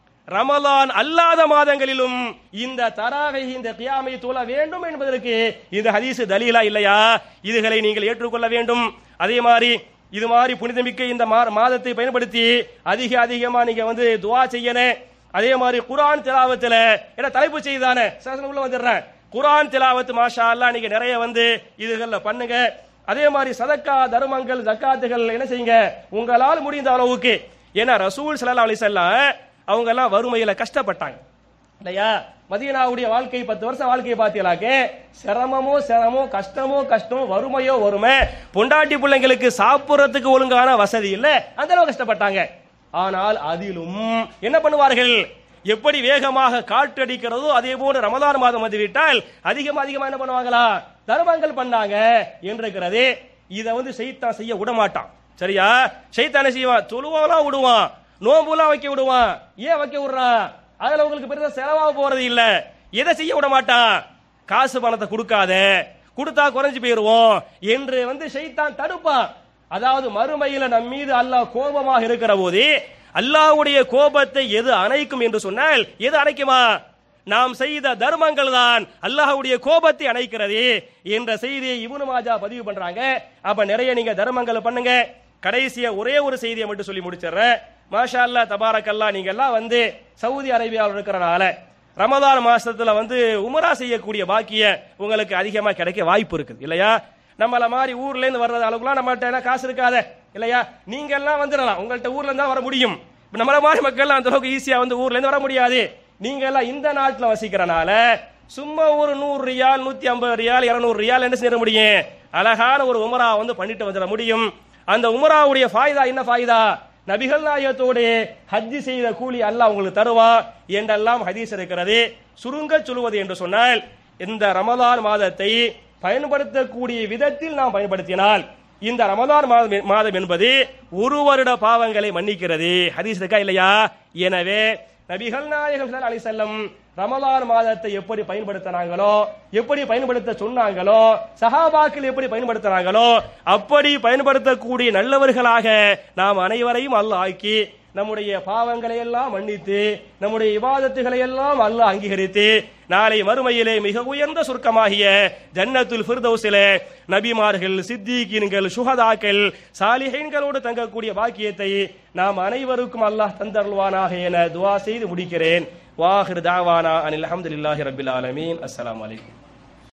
ரமலான் அல்லாத மாதங்களிலும் இந்த தராவை இந்த கியாமை தொழ வேண்டும் என்பதற்கு இந்த ஹதீஸ் தலீலா இல்லையா இதுகளை நீங்கள் ஏற்றுக்கொள்ள வேண்டும் அதே மாதிரி இது மாதிரி புனிதமிக்க இந்த மா- மாதத்தை பயன்படுத்தி அதிக அதிகமா நீங்க வந்து துவா செய்யணும் அதே மாதிரி குர்ஆன் திலாவத்துல என்ன தலைப்பு செய்தானே சாசனம் உள்ள வந்துடுறேன் குர்ஆன் திலாவத்து மாஷா அல்லாஹ் நீங்க நிறைய வந்து இதுகள்ல பண்ணுங்க அதே மாதிரி சதக்கா தர்மங்கள் ஜக்காத்துகள் என்ன செய்யுங்க உங்களால் முடிந்த அளவுக்கு ஏன்னா ரசூல் ஸல்லல்லாஹு அலைஹி வஸல்லம் அவங்க எல்லாம் வறுமையில கஷ்டப்பட்டாங்க இல்லையா மதீனாவுடைய வாழ்க்கை பத்து வருஷம் வாழ்க்கையை பார்த்தீங்களாக்க சிரமமோ சிரமமோ கஷ்டமோ கஷ்டம் வறுமையோ வறுமை பொண்டாட்டி பிள்ளைங்களுக்கு சாப்பிடுறதுக்கு ஒழுங்கான வசதி இல்ல அந்த அளவு கஷ்டப்பட்டாங்க ஆனால் அதிலும் என்ன பண்ணுவார்கள் எப்படி வேகமாக காற்றடிக்கிறதோ அதே போல ரமலான் மாதம் வந்துவிட்டால் அதிகம் அதிகமா என்ன பண்ணுவாங்களா தர்மங்கள் பண்ணாங்க என்றிருக்கிறது இதை வந்து செய்தான் செய்ய விட மாட்டான் சரியா செய்தான செய்வான் தொழுவாலாம் விடுவான் நோம்புலாம் வைக்க விடுவான் ஏன் வைக்க விடுறான் அதுல உங்களுக்கு பெருசா செலவாக போறது இல்ல எதை செய்ய விட மாட்டான் காசு பணத்தை கொடுக்காத கொடுத்தா குறைஞ்சு போயிருவோம் என்று வந்து ஷைத்தான் தடுப்பான் அதாவது மறுமையில நம் மீது அல்லாஹ் கோபமாக இருக்கிற போது அல்லாஹ்வுடைய கோபத்தை எது அணைக்கும் என்று சொன்னால் எது அணைக்குமா நாம் செய்த தர்மங்கள் தான் அல்லாஹ்வுடைய கோபத்தை அணைக்கிறது என்ற செய்தியை இப்னு மாஜா பதிவு பண்றாங்க அப்ப நிறைய நீங்க தர்மங்கள் பண்ணுங்க கடைசியா ஒரே ஒரு செய்தியை மட்டும் சொல்லி முடிச்சிடுறேன் மாஷா அல்லா தபாரக் அல்லா நீங்க எல்லாம் வந்து சவுதி அரேபியாவில் இருக்கிறனால ரமதான் மாசத்துல வந்து உமரா செய்யக்கூடிய பாக்கிய உங்களுக்கு அதிகமா கிடைக்க வாய்ப்பு இருக்குது இல்லையா நம்மள மாதிரி ஊர்ல இருந்து வர்றது அளவுக்குலாம் நம்மகிட்ட எல்லாம் காசு இருக்காத இல்லையா நீங்க எல்லாம் வந்துடலாம் உங்கள்ட்ட ஊர்ல இருந்தா வர முடியும் இப்ப நம்மள மாதிரி மக்கள் அந்த அளவுக்கு ஈஸியா வந்து ஊர்ல இருந்து வர முடியாது நீங்க எல்லாம் இந்த நாட்டுல வசிக்கிறனால சும்மா ஒரு நூறு ரியால் நூத்தி ஐம்பது ரியால் இருநூறு ரியால் என்ன செய்ய முடியும் அழகான ஒரு உமரா வந்து பண்ணிட்டு வந்துட முடியும் அந்த உமராவுடைய ஃபாய்தா என்ன ஃபாய்தா நபிகள் நாயகத்தோடு ஹஜ்ஜி செய்த கூலி அல்லாஹ் உங்களுக்கு தருவா என்றெல்லாம் ஹதீஸ் இருக்கிறது சுருங்க சொல்லுவது என்று சொன்னால் இந்த ரமலான் மாதத்தை பயன்படுத்தக்கூடிய விதத்தில் நாம் பயன்படுத்தினால் இந்த ரமலான் மாதம் மாதம் என்பது ஒரு வருட பாவங்களை மன்னிக்கிறது ஹதீஸ் இருக்கா இல்லையா எனவே நபிகள் நாயகம் ஸல்லல்லாஹு அலைஹி வஸல்லம் ரமலான் மாதத்தை எப்படி பயன்படுத்தினாங்களோ எப்படி பயன்படுத்த சொன்னாங்களோ சஹாபாக்கள் எப்படி பயன்படுத்தினாங்களோ அப்படி பயன்படுத்தக்கூடிய நல்லவர்களாக நாம் அனைவரையும் அல்லாஹ் ஆக்கி நம்முடைய பாவங்களை எல்லாம் மன்னித்து நம்முடைய இபாதத்துகளை எல்லாம் அல்லாஹ் அங்கீகரித்து நாளை மறுமையிலே மிக உயர்ந்த சுருக்கமாகிய ஜன்னத்துல் ஃபிர்தௌஸிலே நபிமார்கள் சித்திகீன்கள் சுஹதாக்கள் சாலிஹீன்களோடு தங்கக்கூடிய பாக்கியத்தை நாம் அனைவருக்கும் அல்லாஹ் தந்தருள்வானாக என துவா செய்து முடிக்கிறேன் வாஹிர் தாவானா அனில் அஹமதுல்லாஹி ரபில் ஆலமீன் அஸ்ஸலாமு அலைக்கும்